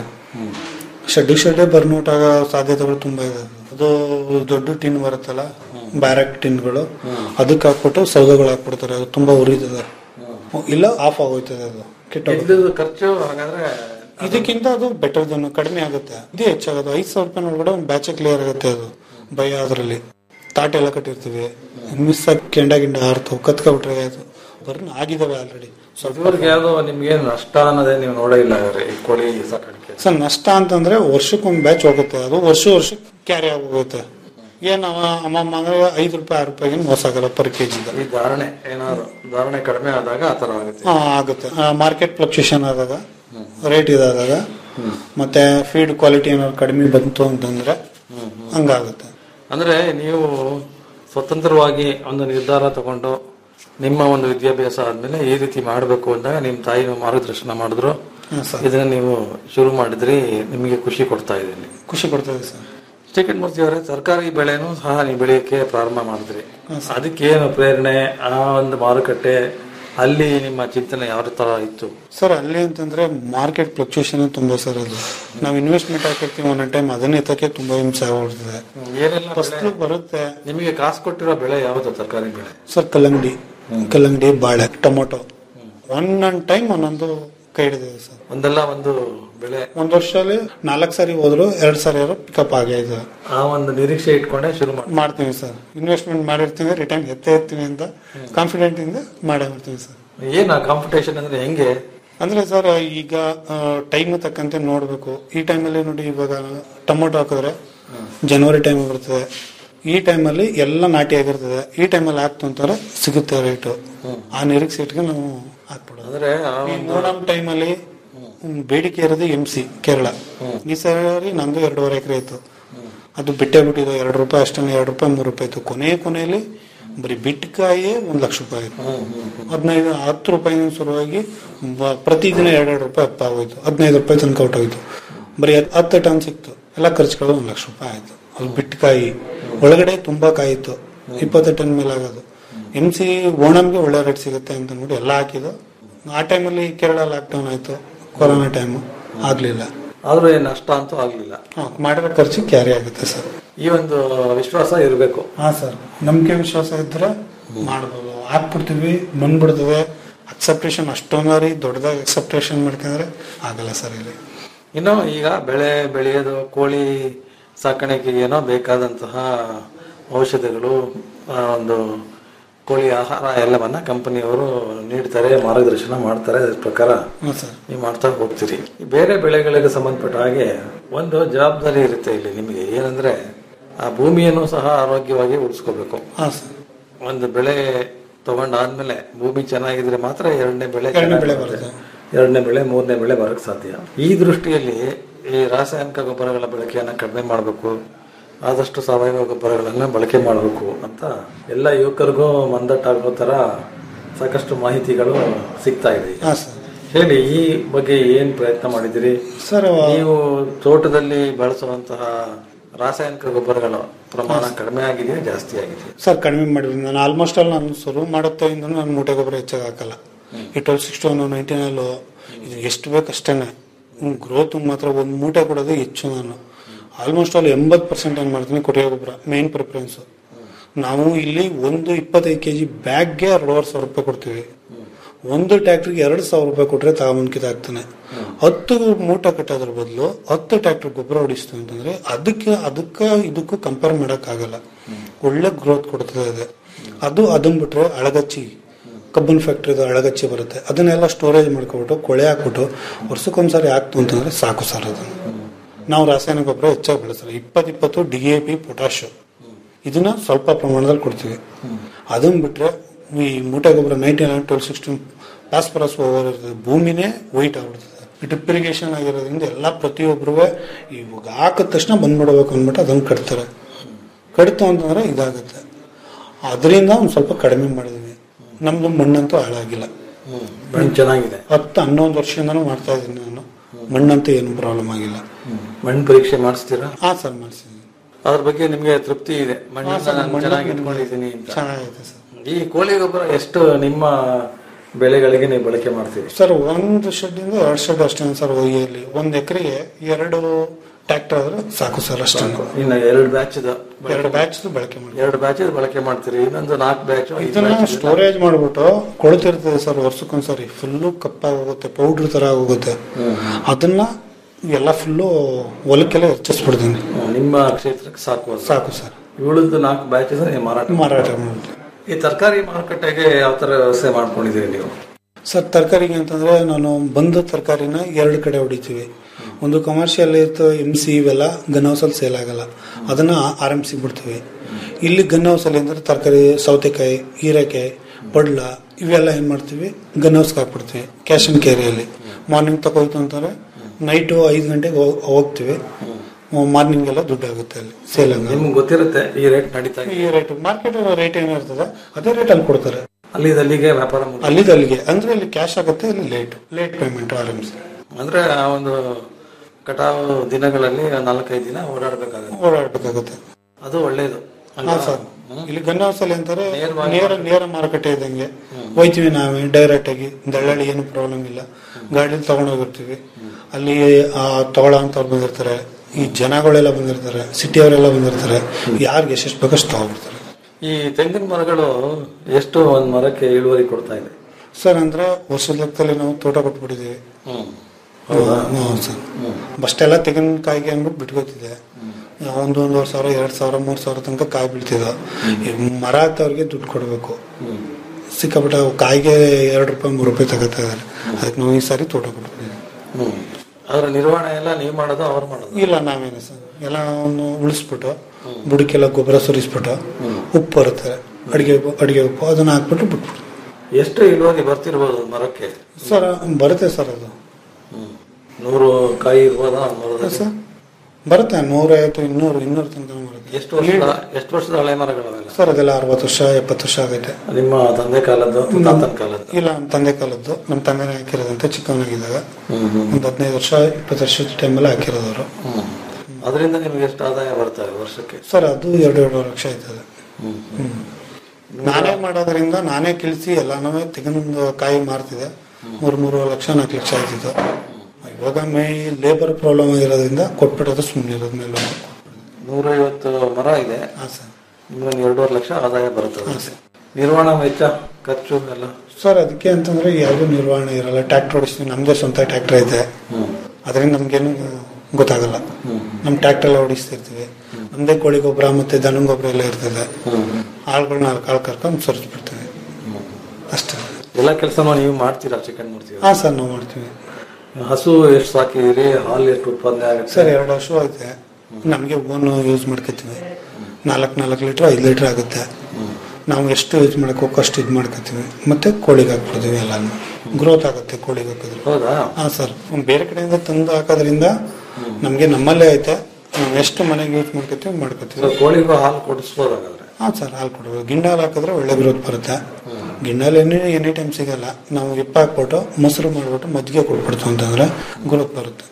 ಶೆಡ್ ಶೆಡ್ಡೆ ಬರ್ನೌಟ್ ಆಗೋ ಸಾಧ್ಯತೆಗಳು ತುಂಬಾ ಇದೆ ಅದು ದೊಡ್ಡ ಟಿನ್ ಬರುತ್ತಲ್ಲ ಬ್ಯಾರಕ್ ಟಿನ್ಗಳು ಅದಕ್ಕೆ ಹಾಕ್ಬಿಟ್ಟು ಸೌದೆಗಳು ಹಾಕ್ಬಿಡ್ತಾರೆ ಅದು ತುಂಬಾ ಉರಿತದೆ ಇಲ್ಲ ಆಫ್ ಆಗೋಯ್ತದೆ ಅದು ಕೆಟ್ಟ ಇದ್ರದ್ದು ಖರ್ಚು ಹಾಗಾದ್ರೆ ಇದಕ್ಕಿಂತ ಅದು ಬೆಟರ್ ದನ್ ಕಡಿಮೆ ಆಗುತ್ತೆ ಇದು ಹೆಚ್ಚಾಗೋದು ಐದು ಸಾವಿರ ರೂಪಾಯಿ ಒಳಗಡೆ ಒಂದು ಬ್ಯಾಚ್ ಕ್ಲಿಯರ್ ಆಗುತ್ತೆ ಅದು ಭಯ ಅದರಲ್ಲಿ ತಾಟ್ ಎಲ್ಲ ಕಟ್ಟಿರ್ತೀವಿ ಮಿಸ್ ಆಗಿ ಕೆಂಡ ಗಿಂಡ ಹಾರ್ತವು ಕತ್ಕೊಬಿಟ್ರೆ ಅದು ಬರ್ನ್ ಆಗಿದಾವೆ ಆಲ್ರೆಡಿ ಸ್ವಲ್ಪ ಇದುವರೆಗೆ ಯಾವ್ದೋ ನಿಮ್ಗೆ ನಷ್ಟ ಅನ್ನೋದೇ ನೀವು ನೋಡೇ ಇಲ್ಲ ಹಾಗಾದ್ರೆ ಈ ಕೋಳಿ ಸಾಕಾಣಿಕೆ ಸರ್ ನಷ್ಟ ಅಂತಂದ್ರೆ ವರ್ಷಕ್ಕೊಂದು ಬ್ಯಾಚ್ ಹೋಗುತ್ತೆ ಅದು ವರ್ಷ ವರ್ಷಕ್ಕೆ ಕ್ಯಾರಿ ಆಗೋಗುತ್ತೆ ಏನ್ ಅವ ಅಮ್ಮಮ್ಮ ಅಂದ್ರೆ ಐದು ರೂಪಾಯಿ ಆರು ರೂಪಾಯಿಗೆ ಮೋಸ ಆಗಲ್ಲ ಪರ್ ಕೆಜಿ ಈ ಧಾರಣೆ ಏನಾದ್ರು ಧಾರಣೆ ಕಡಿಮೆ ಆದಾಗ ಆ ತರ ಆಗುತ್ತೆ ಆಗುತ್ತೆ ಮಾರ್ಕೆಟ್ ಫ್ಲಕ್ಚುಯೇಷನ್ ಆದಾಗ ರೇಟ್ ಇದಾದಾಗ ಮತ್ತೆ ಫೀಡ್ ಕ್ವಾಲಿಟಿ ಏನಾದ್ರು ಕಡಿಮೆ ಬಂತು ಅಂತಂದ್ರೆ ಹಂಗಾಗುತ್ತೆ ಅಂದ್ರೆ ನೀವು ಸ್ವತಂತ್ರವಾಗಿ ಒಂದು ನಿರ್ಧಾರ ತಗೊಂಡು ನಿಮ್ಮ ಒಂದು ವಿದ್ಯಾಭ್ಯಾಸ ಆದ್ಮೇಲೆ ಈ ರೀತಿ ಮಾಡಬೇಕು ಅಂದಾಗ ನಿಮ್ ತಾಯಿ ಮಾರ್ಗದರ್ಶನ ಮಾಡಿದ್ರು ಹಾ, ಸರ್. ಇದನ್ನ ನೀವು ಶುರು ಮಾಡಿದ್ರಿ ನಿಮಗೆ ಖುಷಿ ಕೊಡ್ತಾ ಇದೆ ಖುಷಿ ಕೊಡ್ತದೆ ಸರ್ ಟಿಕೆಟ್ ಮೂರ್ತಿ ಅವರೇ ತರಕಾರಿ ಬೆಳೆನೂ ಸಹ ನೀವು ಬೆಳೆಯಕ್ಕೆ ಪ್ರಾರಂಭ ಮಾಡಿದ್ರಿ ಅದಕ್ಕೇನು ಪ್ರೇರಣೆ ಆ ಒಂದು ಮಾರುಕಟ್ಟೆ ಅಲ್ಲಿ ನಿಮ್ಮ ಚಿಂತನೆ ಯಾವ ತರ ಇತ್ತು ಸರ್ ಅಲ್ಲಿ ಅಂತಂದ್ರೆ ಮಾರ್ಕೆಟ್ ಫ್ಲಕ್ಚುಯೇಷನ್ ತುಂಬಾ ಸರ್ ಅದು ನಾವು ಇನ್ವೆಸ್ಟ್ಮೆಂಟ್ ಹಾಕಿರ್ತೀವಿ ಒಂದೊಂದು ಟೈಮ್ ಅದನ್ನ ಎತ್ತಕ್ಕೆ ತುಂಬಾ ಹಿಂಸೆ ಆಗ್ಬಿಡ್ತದೆ ಏನೆಲ್ಲ ಫಸ್ಲು ಬರುತ್ತೆ ನಿಮಗೆ ಕಾಸು ಕೊಟ್ಟಿರೋ ಬೆಳೆ ಯಾವುದು ತರಕಾರಿ ಬೆಳೆ ಸರ್ ಕಲ್ಲಂಗಡಿ ಕಲ್ಲಂಗಡಿ ಬಾಳೆ ಟೊಮೊಟೊ ಒಂದೊಂದು ಟೈಮ್ ಒಂದೊಂದು ಕೈ ಹಿಡಿದಿದೆ ಸರ್ ಒಂದಲ್ಲ ಒಂದು ಬೆಳೆ ಒಂದ್ ವರ್ಷದಲ್ಲಿ ನಾಲ್ಕು ಸಾರಿ ಹೋದ್ರು ಎರಡ್ ಸಾರಿ ಪಿಕಪ್ ಆಗೇ ಇದೆ ಆ ಒಂದು ನಿರೀಕ್ಷೆ ಇಟ್ಕೊಂಡೆ ಶುರು ಮಾಡಿ ಮಾಡ್ತೀವಿ ಸರ್ ಇನ್ವೆಸ್ಟ್ಮೆಂಟ್ ಮಾಡಿರ್ತೀವಿ ರಿಟರ್ನ್ ಎತ್ತೇ ಇರ್ತೀವಿ ಅಂತ ಕಾನ್ಫಿಡೆಂಟ್ ಇಂದ ಮಾಡೇ ಬರ್ತೀವಿ ಸರ್ ಏನ್ ಆ ಕಾಂಪಿಟೇಷನ್ ಅಂದ್ರೆ ಹೆಂಗೆ ಅಂದ್ರೆ ಸರ್ ಈಗ ಟೈಮ್ ತಕ್ಕಂತೆ ನೋಡ್ಬೇಕು ಈ ಟೈಮಲ್ಲಿ ನೋಡಿ ಇವಾಗ ಟೊಮೊಟೊ ಹಾಕಿದ್ರೆ ಜನವರಿ ಟೈಮ್ ಬರ್ತದೆ ಈ ಟೈಮಲ್ಲಿ ಎಲ್ಲ ನಾಟಿ ಆಗಿರ್ತದೆ ಈ ಟೈಮಲ್ಲಿ ಹಾಕ್ತು ಅಂತಾರೆ ಸಿಗುತ್ತೆ ರೇಟು ಆ ನಿರೀಕ್ಷೆ ಇಟ್ಕೊಂಡು ನಾವು ಹಾಕ್ಬಿಡೋದು ಅಂದ್ರೆ ಆ ಈ ಓಣಂ ಟೈಮಲ್ಲಿ ಬೇಡಿಕೆ ಇರೋದು ಎಂ ಸಿ ಕೇರಳ ಈ ಸರಿ ನಂದು ಎರಡೂವರೆ ಎಕರೆ ಇತ್ತು ಅದು ಬಿಟ್ಟೇ ಬಿಟ್ಟಿದ್ದು ಎರಡು ರೂಪಾಯಿ ಅಷ್ಟೇ ಎರಡು ರೂಪಾಯಿ ಮೂರು ರೂಪಾಯಿ ಇತ್ತು ಕೊನೆ ಕೊನೆಯಲ್ಲಿ ಬರೀ ಬಿಟ್ಕಾಯೇ ಒಂದ್ ಲಕ್ಷ ರೂಪಾಯಿ ಆಯ್ತು ಹದಿನೈದು ಹತ್ತು ರೂಪಾಯಿ ಶುರುವಾಗಿ ಬ- ಪ್ರತಿದಿನ ಎರಡೆರಡು ರೂಪಾಯಿ ಅಪ್ಪ ಆಗೋಯ್ತು ಹದಿನೈದು ರೂಪಾಯಿ ತನಕ ಹೊಟ್ಟೋಯ್ತು ಬರೀ ಹತ್- ಹತ್ತು ಟನ್ ಸಿಕ್ತು ಎಲ್ಲ ಖರ್ಚುಗಳು ಒಂದ್ ಲಕ್ಷ ರೂಪಾಯಿ ಆಯ್ತು ಅದು ಬಿಟ್ಕಾಯಿ ಒಳಗಡೆ ತುಂಬಾ ಕಾಯಿತ್ತು ಇಪ್ಪತ್ತು ಟನ್ ಮೇಲೆ ಆಗೋದು ಎಂ ಸಿ ಓಣಂಗೆ ಒಳ್ಳೆ ರೇಟ್ ಸಿಗುತ್ತೆ ಅಂತ ನೋಡಿ ಎಲ್ಲ ಹಾಕಿದ್ದು ಆ ಟೈಮಲ್ಲಿ ಕೇರಳ ಲಾಕ್ಡೌನ್ ಆಯ್ತು ಕೊರೋನಾ ಟೈಮು ಆಗ್ಲಿಲ್ಲ ಆದ್ರೂ ಏನ್ ನಷ್ಟ ಅಂತೂ ಆಗ್ಲಿಲ್ಲ ಹಾ, ಮಾಡಿರೋ ಖರ್ಚು ಕ್ಯಾರಿ ಆಗುತ್ತೆ ಸರ್ ಈ ಒಂದು ವಿಶ್ವಾಸ ಇರಬೇಕು ಹಾ ಸರ್ ನಂಬಿಕೆ ವಿಶ್ವಾಸ ಇದ್ರೆ ಮಾಡ್ಬೋದು ಹಾಕ್ಬಿಡ್ತೀವಿ ಬಂದ್ಬಿಡ್ತವೆ ಅಕ್ಸೆಪ್ಟೇಷನ್ ಅಷ್ಟೊಂದಾರಿ ದೊಡ್ಡದಾಗಿ ಅಕ್ಸೆಪ್ಟೇಷನ್ ಮಾಡ್ಕೊಂಡ್ರೆ ಆಗಲ್ಲ ಸರ್ ಇಲ್ಲಿ ಇನ್ನು ಈಗ ಬೆಳೆ ಬೆಳೆಯೋದು ಕೋಳಿ ಸಾಕಾಣಿಕೆಗೆ ಏನೋ ಬೇಕಾದಂತಹ ಔಷಧಿಗಳು ಆ ಒಂದು ಕೋಳಿ ಆಹಾರ ಎಲ್ಲವನ್ನ ಕಂಪನಿಯವರು ನೀಡ್ತಾರೆ ಮಾರ್ಗದರ್ಶನ ಮಾಡ್ತಾರೆ ಅದ್ರ ಪ್ರಕಾರ ಹ್ಞೂ ಸರ್ ನೀವು ಮಾಡ್ತಾ ಹೋಗ್ತೀರಿ ಈ ಬೇರೆ ಬೆಳೆಗಳಿಗೆ ಸಂಬಂಧಪಟ್ಟ ಹಾಗೆ ಒಂದು ಜವಾಬ್ದಾರಿ ಇರುತ್ತೆ ಇಲ್ಲಿ ನಿಮಗೆ ಏನಂದ್ರೆ ಆ ಭೂಮಿಯನ್ನು ಸಹ ಆರೋಗ್ಯವಾಗಿ ಉಳಿಸ್ಕೋಬೇಕು ಹಾ ಸರ್ ಒಂದು ಬೆಳೆ ತಗೊಂಡಾದ್ಮೇಲೆ ಭೂಮಿ ಚೆನ್ನಾಗಿದ್ರೆ ಮಾತ್ರ ಎರಡನೇ ಬೆಳೆ ಎರಡನೇ ಬೆಳೆ ಚೆನ್ನಾಗಿ ಬರುತ್ತೆ. ಎರಡನೇ ಬೆಳೆ ಮೂರನೇ ಬೆಳೆ ಬರಕ್ ಸಾಧ್ಯ ಈ ದೃಷ್ಟಿಯಲ್ಲಿ ಈ ರಾಸಾಯನಿಕ ಗೊಬ್ಬರಗಳ ಬಳಕೆಯನ್ನ ಕಡಿಮೆ ಮಾಡಬೇಕು ಆದಷ್ಟು ಸಾವಯವ ಗೊಬ್ಬರಗಳನ್ನ ಬಳಕೆ ಮಾಡಬೇಕು ಅಂತ ಎಲ್ಲ ಯುವಕರಿಗೂ ಮಂದಟ್ಟಾಗೋ ತರ ಸಾಕಷ್ಟು ಮಾಹಿತಿಗಳು ಸಿಗ್ತಾ ಇದೆ ಈಗ. ಹಾ ಸರ್ ಹೇಳಿ ಈ ಬಗ್ಗೆ ಏನ್ ಪ್ರಯತ್ನ ಮಾಡಿದಿರಿ ಸರ್ ನೀವು ತೋಟದಲ್ಲಿ ಬಳಸುವಂತಹ ರಾಸಾಯನಿಕ ಗೊಬ್ಬರಗಳ ಪ್ರಮಾಣ ಕಡಿಮೆ ಆಗಿದೆಯಾ ಜಾಸ್ತಿ ಆಗಿದೆ ಸರ್ ಕಡಿಮೆ ಮಾಡಿದ್ವಿ ನಾನು ಆಲ್ಮೋಸ್ಟ್ ಅಲ್ಲಿ ನಾನು ಶುರು ಮಾಡುತ್ತಾಗಿಂದ ನಾನು ಮೂಟೆ ಗೊಬ್ಬರ ಹೆಚ್ಚಾಗಿ ಹಾಕಲ್ಲ ಈ ಟ್ವೆಲ್ ಸಿಕ್ಸ್ಟಿ ಒನ್ ನೈನ್ಟೀನ್ ಅಲ್ಲೂ ಇದು ಎಷ್ಟು ಬೇಕು ಅಷ್ಟೇನೆ ಗ್ರೋತ್ ಮಾತ್ರ ಒಂದು ಮೂಟೆ ಕೊಡೋದು ಹೆಚ್ಚು ನಾನು ಆಲ್ಮೋಸ್ಟ್ ಅಲ್ಲಿ ಎಂಬತ್ತು ಪರ್ಸೆಂಟ್ ಏನು ಮಾಡ್ತೀನಿ ಕೊಟ್ಟಿಗೆ ಗೊಬ್ಬರ ಮೇನ್ ಪ್ರಿಫರೆನ್ಸ್ ನಾವು ಇಲ್ಲಿ ಒಂದು ಇಪ್ಪತ್ತೈದು ಕೆ ಜಿ ಬ್ಯಾಗ್ಗೆ ಎರಡೂವರೆ ಸಾವಿರ ರೂಪಾಯಿ ಕೊಡ್ತೀವಿ ಒಂದು ಟ್ಯಾಕ್ಟ್ರಿಗೆ ಎರಡು ಸಾವಿರ ರೂಪಾಯಿ ಕೊಟ್ರೆ ತಗೊಂಬಂದ್ಕಿತ ಆಗ್ತಾನೆ ಹತ್ತು ಮೂಟೆ ಕಟ್ಟೋದ್ರ ಬದಲು ಹತ್ತು ಟ್ಯಾಕ್ಟರ್ ಗೊಬ್ಬರ ಹೊಡಿಸ್ತು ಅಂತಂದ್ರೆ ಅದಕ್ಕೆ ಅದಕ್ಕೆ ಇದಕ್ಕೂ ಕಂಪೇರ್ ಮಾಡಕ್ ಆಗಲ್ಲ ಒಳ್ಳೆ ಗ್ರೋತ್ ಕೊಡ್ತದೆ ಅದು ಅದು ಅದನ್ನ ಬಿಟ್ರೆ ಅಳಗಚ್ಚಿ ಕಬ್ಬನ್ ಫ್ಯಾಕ್ಟ್ರಿದು ಅಳಗಚ್ಚಿ ಬರುತ್ತೆ ಅದನ್ನೆಲ್ಲ ಸ್ಟೋರೇಜ್ ಮಾಡ್ಕೊಬಿಟ್ಟು ಕೊಳೆ ಹಾಕ್ಬಿಟ್ಟು ವರ್ಷಕ್ಕೊಂದ್ಸರಿ ಹಾಕ್ತು ಅಂತಂದ್ರೆ ಸಾಕು ಸರ್ ಅದನ್ನು ನಾವು ರಾಸಾಯನಿಕ ಗೊಬ್ಬರ ಹೆಚ್ಚಾಗಿ ಬೆಳೆಸಲ್ಲ ಇಪ್ಪತ್ತು ಇಪ್ಪತ್ತು ಡಿ ಎ ಪಿ ಪೊಟ್ಯಾಶ್ ಇದನ್ನ ಸ್ವಲ್ಪ ಪ್ರಮಾಣದಲ್ಲಿ ಕೊಡ್ತೀವಿ ಅದನ್ನ ಬಿಟ್ರೆ ಈ ಮೂಟೆ ಗೊಬ್ಬರ nineteen nine twelve sixteen phosphorus over ಇರ್ತದೆ ಭೂಮಿನೇ ವೈಟ್ ಆಗ್ಬಿಡ್ತದೆ ಡ್ರಿಪ್ ಇರಿಗೇಷನ್ ಆಗಿರೋದ್ರಿಂದ ಎಲ್ಲ ಪ್ರತಿಯೊಬ್ಬರು ಇವಾಗ ಹಾಕಿದ ತಕ್ಷಣ ಬಂದ್ಬಿಡ್ಬೇಕು ಅಂದ್ಬಿಟ್ಟು ಅದನ್ನ ಕಟ್ತಾರೆ ಕಡಿತು ಅಂತಂದ್ರೆ ಇದಾಗುತ್ತೆ ಅದರಿಂದ ಒಂದು ಸ್ವಲ್ಪ ಕಡಿಮೆ ಮಾಡಿದ್ವಿ ನಮ್ದು ಮಣ್ಣಂತೂ ಹಾಳಾಗಿಲ್ಲ ಮಣ್ಣು ಚೆನ್ನಾಗಿದೆ ಹತ್ತು ಹನ್ನೊಂದು ವರ್ಷದಿಂದನೂ ಮಾಡ್ತಾ ಇದ್ದೀನಿ ನಾನು ಮಣ್ಣಂತೂ ಏನು ಪ್ರಾಬ್ಲಮ್ ಆಗಿಲ್ಲ ಮಣ್ಣು ಪರೀಕ್ಷೆ ಮಾಡಿಸ್ತೀರಾ ಹಾ ಸರ್ ಮಾಡಿಸಿದ್ದೀನಿ ಅದ್ರ ಬಗ್ಗೆ ನಿಮ್ಗೆ ತೃಪ್ತಿ ಇದೆ ಮಣ್ಣನ್ನ ಹಾ ಸರ್, ನಾನು ಮಣ್ಣು ಚೆನ್ನಾಗಿ ನಮ್ಗೆ ಇಟ್ಕೊಂಡಿದ್ದೀನಿ ಅಂತ ಚೆನ್ನಾಗೈತೆ ಸರ್ ಈ ಕೋಳಿ ಗೊಬ್ಬರ ಎಷ್ಟು ನಿಮ್ಮ ಬೆಳೆಗಳಿಗೆ ನೀವು ಬಳಕೆ ಮಾಡ್ತೀರಿ ಸರ್ ಒಂದು ಶೆಡ್ ಇಂದ ಎರಡು ಶೆಡ್ ಅಷ್ಟೇ ಸರ್ ಹೊಯ್ಯಲ್ಲಿ ಒಂದ್ ಎಕರೆಗೆ ಎರಡು ಟ್ರ್ಯಾಕ್ಟರ್ ಆದ್ರೆ ಸಾಕು ಸರ್ ಅಷ್ಟನ್ನು ಇನ್ನು ಎರಡು ಬ್ಯಾಚ್ ಎರಡು ಬ್ಯಾಚ್ ಬಳಕೆ ಮಾಡಿ ಎರಡು ಬ್ಯಾಚ್ ಬಳಕೆ ಮಾಡ್ತೀರಿ ಇನ್ನೊಂದು ನಾಲ್ಕು ಬ್ಯಾಚ್ ಇದನ್ನ ಸ್ಟೋರೇಜ್ ಮಾಡ್ಬಿಟ್ಟು ಕೊಳ್ತಿರ್ತದೆ ಸರ್ ವರ್ಷಕ್ಕೊಂದ್ಸರಿ ಫುಲ್ಲು ಕಪ್ಪಾಗೋಗುತ್ತೆ ಪೌಡ್ರ್ ತರ ಆಗೋಗುತ್ತೆ ಅದನ್ನ ಎಲ್ಲ ಫುಲ್ಲು ಹೊಲಕ್ಕೆಲ್ಲ ಹೆಚ್ಚಿಸ್ಬಿಡ್ತೀನಿ ನಿಮ್ಮ ಕ್ಷೇತ್ರಕ್ಕೆ ಸಾಕು ಅದು. ಸಾಕು ಸರ್ ಉಳಿದ ನಾಲ್ಕು ಬ್ಯಾಚ್ ಮಾರಾಟ ಮಾರಾಟ ಮಾಡ್ತೀನಿ ಈ ತರಕಾರಿ ಮಾರುಕಟ್ಟೆಗೆ ಯಾವ ತರ ವ್ಯವಸ್ಥೆ ಮಾಡ್ಕೊಂಡಿದ್ದೀರಿ ನೀವು ಸರ್ ತರಕಾರಿಗೆ ಅಂತಂದ್ರೆ ನಾನು ಬಂದ ತರಕಾರಿನ ಎರಡು ಕಡೆ ಹೊಡಿತೀವಿ ಒಂದು ಕಮರ್ಷಿಯಲ್ ಇರ್ತವೆ ಎಮ್ ಸಿ ಇವೆಲ್ಲ ಗನ್ ಹೌಸಲ್ಲಿ ಸೇಲ್ ಆಗಲ್ಲ ಅದನ್ನ ಆರ್ ಎಮ್ ಸಿ ಬಿಡ್ತೀವಿ ಇಲ್ಲಿ ಗನ್ ಹೌಸಲ್ಲಿ ಅಂದ್ರೆ ತರಕಾರಿ ಸೌತೆಕಾಯಿ ಹೀರೆಕಾಯಿ ಪಡ್ಲ ಇವೆಲ್ಲ ಏನ್ ಮಾಡ್ತೀವಿ ಗನ್ ಹೌಸ್ಗೆ ಹಾಕ್ಬಿಡ್ತೀವಿ ಕ್ಯಾಶ್ ಅಂಡ್ ಕ್ಯಾರಿಯಲ್ಲಿ ಮಾರ್ನಿಂಗ್ ತಗೋಯ್ತು ಅಂತಂದ್ರೆ ನೈಟು ಐದು ಗಂಟೆಗೆ ಹೋಗ್- ಹೋಗ್ತೀವಿ ಮಾರ್ನಿಂಗ್ ಎಲ್ಲ ದುಡ್ಡು ಆಗುತ್ತೆ ಅಲ್ಲಿ ಸೇಲ್ ನಿಮ್ಗೆ ಗೊತ್ತಿರುತ್ತೆ ಈ ರೇಟ್ ನಡೀತಾ ಇದೆ ಈ ರೇಟ್ ಮಾರ್ಕೆಟ್ ರೇಟ್ ಏನಿರ್ತದೆ ಅದೇ ರೇಟ್ ಅಲ್ಲಿ ಕೊಡ್ತಾರೆ ಅಲ್ಲಿ ಅಲ್ಲಿಗೆ ವ್ಯಾಪಾರ ಮುಗ್ದು- ಅಲ್ಲಿಂದ ಅಲ್ಲಿಗೆ ಅಂದ್ರೆ ಇಲ್ಲಿ ಕ್ಯಾಶ್ ಆಗುತ್ತೆ ಇಲ್ಲಿ late late payment R M C ಅಂದ್ರೆ ಆ ಒಂದು ಕಟಾವು ದಿನಗಳಲ್ಲಿ ನಾಲ್ಕೈದು ದಿನ ಓಡಾಡಬೇಕಾಗುತ್ತೆ ಓಡಾಡ್ಬೇಕಾಗುತ್ತೆ ಅದು ಒಳ್ಳೇದು ಹಾ ಸರ್ ಇಲ್ಲಿ ಗನ್ ಹೌಸ್ ಅಲ್ಲಿ ಅಂತಾರೆ ನೇರ ನೇರ ಮಾರುಕಟ್ಟೆ ಇದ್ದಂಗೆ ಹೋಯ್ತೀವಿ ನಾವೇ ಡೈರೆಕ್ಟ್ ಆಗಿ ದಳ್ಳಾಳಿ ಏನು ಪ್ರಾಬ್ಲಮ್ ಇಲ್ಲ ಗಾಡಿಲಿ ತಗೊಂಡೋಗಿರ್ತೀವಿ ಅಲ್ಲಿ ಆ ತಗೊಳ್ಳೋ ಅಂತವ್ರು ಬಂದಿರ್ತಾರೆ ಈ ಜನಗಳೆಲ್ಲ ಬಂದಿರ್ತಾರೆ ಸಿಟಿಯವರೆಲ್ಲ ಬಂದಿರ್ತಾರೆ ಯಾರಿಗೆ ಎಷ್ಟೆಷ್ಟು ಬೇಕಷ್ಟು ತಗೊಬಿಡ್ತಾರೆ ಈ ತೆಂಗಿನ ಮರಗಳು ಎಷ್ಟು ಒಂದ್ ಮರಕ್ಕೆ ಇಳುವರಿ ಕೊಡ್ತಾ ಇದೆ ಸರ್ ಅಂದ್ರೆ ವರ್ಷದ ಲೆಕ್ಕದಲ್ಲಿ ನಾವು ತೋಟ ಕೊಟ್ಬಿಟ್ಟಿದ್ದೀವಿ ಹೌದಾ? ಹ್ಮ್, ಸರ್ ಬಸ್ಟೆಲ್ಲ ತೆಂಗಿನಕಾಯಿಗೆ ಅಂದ್ಬಿಟ್ಟು ಬಿಟ್ಕೋತಿದೆ ಒಂದು ಒಂದೂವರೆ ಸಾವಿರ ಎರಡ್ ಸಾವಿರ ಮೂರ್ ಸಾವಿರ ತನಕ ಕಾಯಿ ಬೀಳ್ತಿದ ಈ ಮರ ಹತ್ತವ್ರಿಗೆ ದುಡ್ಡು ಕೊಡಬೇಕು ಸಿಕ್ಕಾಪಟ್ಟೆ ಅವು ಕಾಯಿಗೆ ಎರಡು ರೂಪಾಯಿ ಮೂರು ರೂಪಾಯಿ ತಗೋತಾ ಇದಾರೆ ಅದಕ್ಕೆ ನಾವು ಈ ಸಾರಿ ತೋಟ ಕೊಟ್ಬಿಟ್ಟಿದ್ದೀವಿ ಹ್ಮ್ ಅದ್ರ ನಿರ್ವಹಣೆ ಎಲ್ಲ ನೀವು ಮಾಡೋದು ಅವ್ರು ಮಾಡೋದು ಇಲ್ಲ ನಾವೇನು ಸರ್ ಎಲ್ಲ ಅವನು ಉಳಿಸ್ಬಿಟ್ಟು ಬುಡಕ್ಕೆಲ್ಲ ಗೊಬ್ಬರ ಸುರಿಸ್ಬಿಟ್ಟು ಉಪ್ಪು ಬರುತ್ತೆ ಅಡಿಗೆ ಉಪ್ಪು ಅಡಿಗೆ ಉಪ್ಪು ಅದನ್ನ ಹಾಕ್ಬಿಟ್ಟು ಬಿಟ್ಬಿಟ್ಟು ಎಷ್ಟು ಇಳುವರಿ ಬರ್ತಿರ್ಬೋದು ಒಂದ್ ಮರಕ್ಕೆ ಸರ್ ಬರುತ್ತೆ ಸರ್ ಅದು ನೂರು ಕಾಯಿ ಇರ್ಬೋದಾ ಒಂದ್ ಮರದಲ್ಲಿ ಸರ್ ಬರುತ್ತೆ ನೂರೈವತ್ತು ಇನ್ನೂರು ಇನ್ನೂರು ತನಕ ಬರುತ್ತೆ ಎಷ್ಟು ವರ್ಷದ ಎಷ್ಟು ವರ್ಷದ ಹಳೆ ಮರಗಳವೆಲ್ಲ ಸರ್ ಅದೆಲ್ಲ ಅರವತ್ತು ವರ್ಷ ಎಪ್ಪತ್ತು ವರ್ಷ ಆಗೈತೆ ನಿಮ್ಮ ತಂದೆ ಕಾಲದ್ದು ತಾತನ ಕಾಲದ್ದು ಇಲ್ಲ ನಮ್ಮ ತಂದೆ ಕಾಲದ್ದು ನಮ್ಮ ತಂದೆನೇ ಹಾಕಿರೋದಂತೆ ಚಿಕ್ಕವನಾಗಿದ್ದಾಗ ಒಂದು ಹದಿನೈದು ವರ್ಷ ಇಪ್ಪತ್ತು ವರ್ಷದ ಟೈಮಲ್ಲಿ ಹಾಕಿರೋದವರು ಅದರಿಂದ ನಿಮ್ಗೆ ಎಷ್ಟು ಆದಾಯ ಬರ್ತಾರೆ ವರ್ಷಕ್ಕೆ ಸರ್ ಅದು ಎರಡು ಎರಡೂವರೆ ಲಕ್ಷ ಆಯ್ತದೆ ಹ್ಮ್. ನಾನೇ ಮಾಡೋದ್ರಿಂದ ನಾನೇ ಕಿಳಿಸಿ ಎಲ್ಲಾನು ತೆಗೆದು ಕಾಯಿ ಮಾರ್ತಿದೆ ಮೂರು ಮೂರುವರೆ ಲಕ್ಷ ನಾಲ್ಕು ಲಕ್ಷ ಆಯ್ತಿತ್ತು ಇವಾಗ ಮೇ ಲೇಬರ್ ಪ್ರಾಬ್ಲಮ್ ಆಗಿರೋದ್ರಿಂದ ಕೊಟ್ಬಿಡೋದು ಸುಮ್ಮನೆ ಇರೋದ್ ಮೇಲೆ ನೂರೈವತ್ತು ಮರ ಇದೆ ನಿಮ್ಗೊಂದು ಎರಡೂವರೆ ಲಕ್ಷ ಆದಾಯ ಬರುತ್ತೆ ನಿರ್ವಹಣಾ ವೆಚ್ಚ ಖರ್ಚು ಎಲ್ಲ ಸರ್ ಅದಕ್ಕೆ ಅಂತಂದ್ರೆ ಯಾವ್ದು ನಿರ್ವಹಣೆ ಇರಲ್ಲ ಟ್ರ್ಯಾಕ್ಟರ್ ಓಡಿಸ್ತೀವಿ ನಮ್ದೇ ಸ್ವಂತ ಟ್ರ್ಯಾಕ್ಟರ್ ಐತೆ ಅದರಿಂದ ನಮ್ಗೇನು ಗೊತ್ತಾಗಲ್ಲ ನಮ್ ಟ್ರ್ಯಾಕ್ಟರ್ ಎಲ್ಲ ಓಡಿಸ್ತಿರ್ತೀವಿ ನಮ್ದೇ ಕೋಳಿ ಗೊಬ್ಬರ ಮತ್ತೆ ದನ ಗೊಬ್ಬರ ಎಲ್ಲ ಇರ್ತದೆ ಆಳ್ಗಳನ್ನ ನಾಲ್ಕು ಆಳು ಕರ್ಕೊಂಡು ಸರಿಸ್ಬಿಡ್ತೀವಿ ಅಷ್ಟೇ ಎಲ್ಲ ಕೆಲಸನೂ ನೀವು ಮಾಡ್ತೀರಾ ಚಿಕನ್ ಮಾಡ್ತೀರಾ ಹಾ ಸರ್ ನಾವು ಮಾಡ್ತೀವಿ ಹಸು ಎಷ್ಟು ಸಾಕಿದಿರಿ ಹಾಲು ಎಷ್ಟು ಉತ್ಪಾದನೆ ಆಗುತ್ತೆ ಸರ್ ಎರಡು ವರ್ಷ ಐತೆ ನಮಗೆ ಓನ್ ಯೂಸ್ ಮಾಡ್ಕೊತೀವಿ ನಾಲ್ಕು ನಾಲ್ಕು ಲೀಟರ್ ಐದು ಲೀಟರ್ ಆಗುತ್ತೆ ನಾವು ಎಷ್ಟು ಯೂಸ್ ಮಾಡಬೇಕು ಅಷ್ಟು ಇದು ಮಾಡ್ಕೊತೀವಿ ಮತ್ತೆ ಕೋಳಿಗೆ ಹಾಕ್ಬಿಡ್ತೀವಿ ಎಲ್ಲಾನು ಗ್ರೋತ್ ಆಗುತ್ತೆ ಕೋಳಿಗೆ ಹಾಕಿದ್ರೆ ಹೌದಾ ಹಾ ಸರ್ ಬೇರೆ ಕಡೆಯಿಂದ ತಂದು ಹಾಕೋದ್ರಿಂದ ನಮಗೆ ನಮ್ಮಲ್ಲೇ ಐತೆ ನಾವು ಎಷ್ಟು ಮನೆಗೆ ಯೂಸ್ ಮಾಡ್ಕೊತೀವಿ ಮಾಡ್ಕೊತೀವಿ ಸೊ ಕೋಳಿಗೂ ಹಾಲು ಕೊಡಿಸ್ಬೋದು ಹಾಗಾದ್ರೆ ಹಾ ಸರ್ ಹಾಲು ಕೊಡ್ಬೋದು ಗಿಂಡ ಹಾಲು ಹಾಕಿದ್ರೆ ಒಳ್ಳೆ ಗ್ರೋತ್ ಬರುತ್ತೆ ಗಿಂಡ ಹಾಲು ಎನಿ ಎನಿ ಟೈಮ್ ಸಿಗಲ್ಲ ನಾವು ಹಿಪ್ಪ ಹಾಕ್ಬಿಟ್ಟು ಮೊಸರು ಮಾಡ್ಬಿಟ್ಟು ಮಜ್ಜಿಗೆ ಕೊಟ್ಬಿಡ್ತು ಅಂತಂದ್ರೆ ಗ್ರೋತ್ ಬರುತ್ತೆ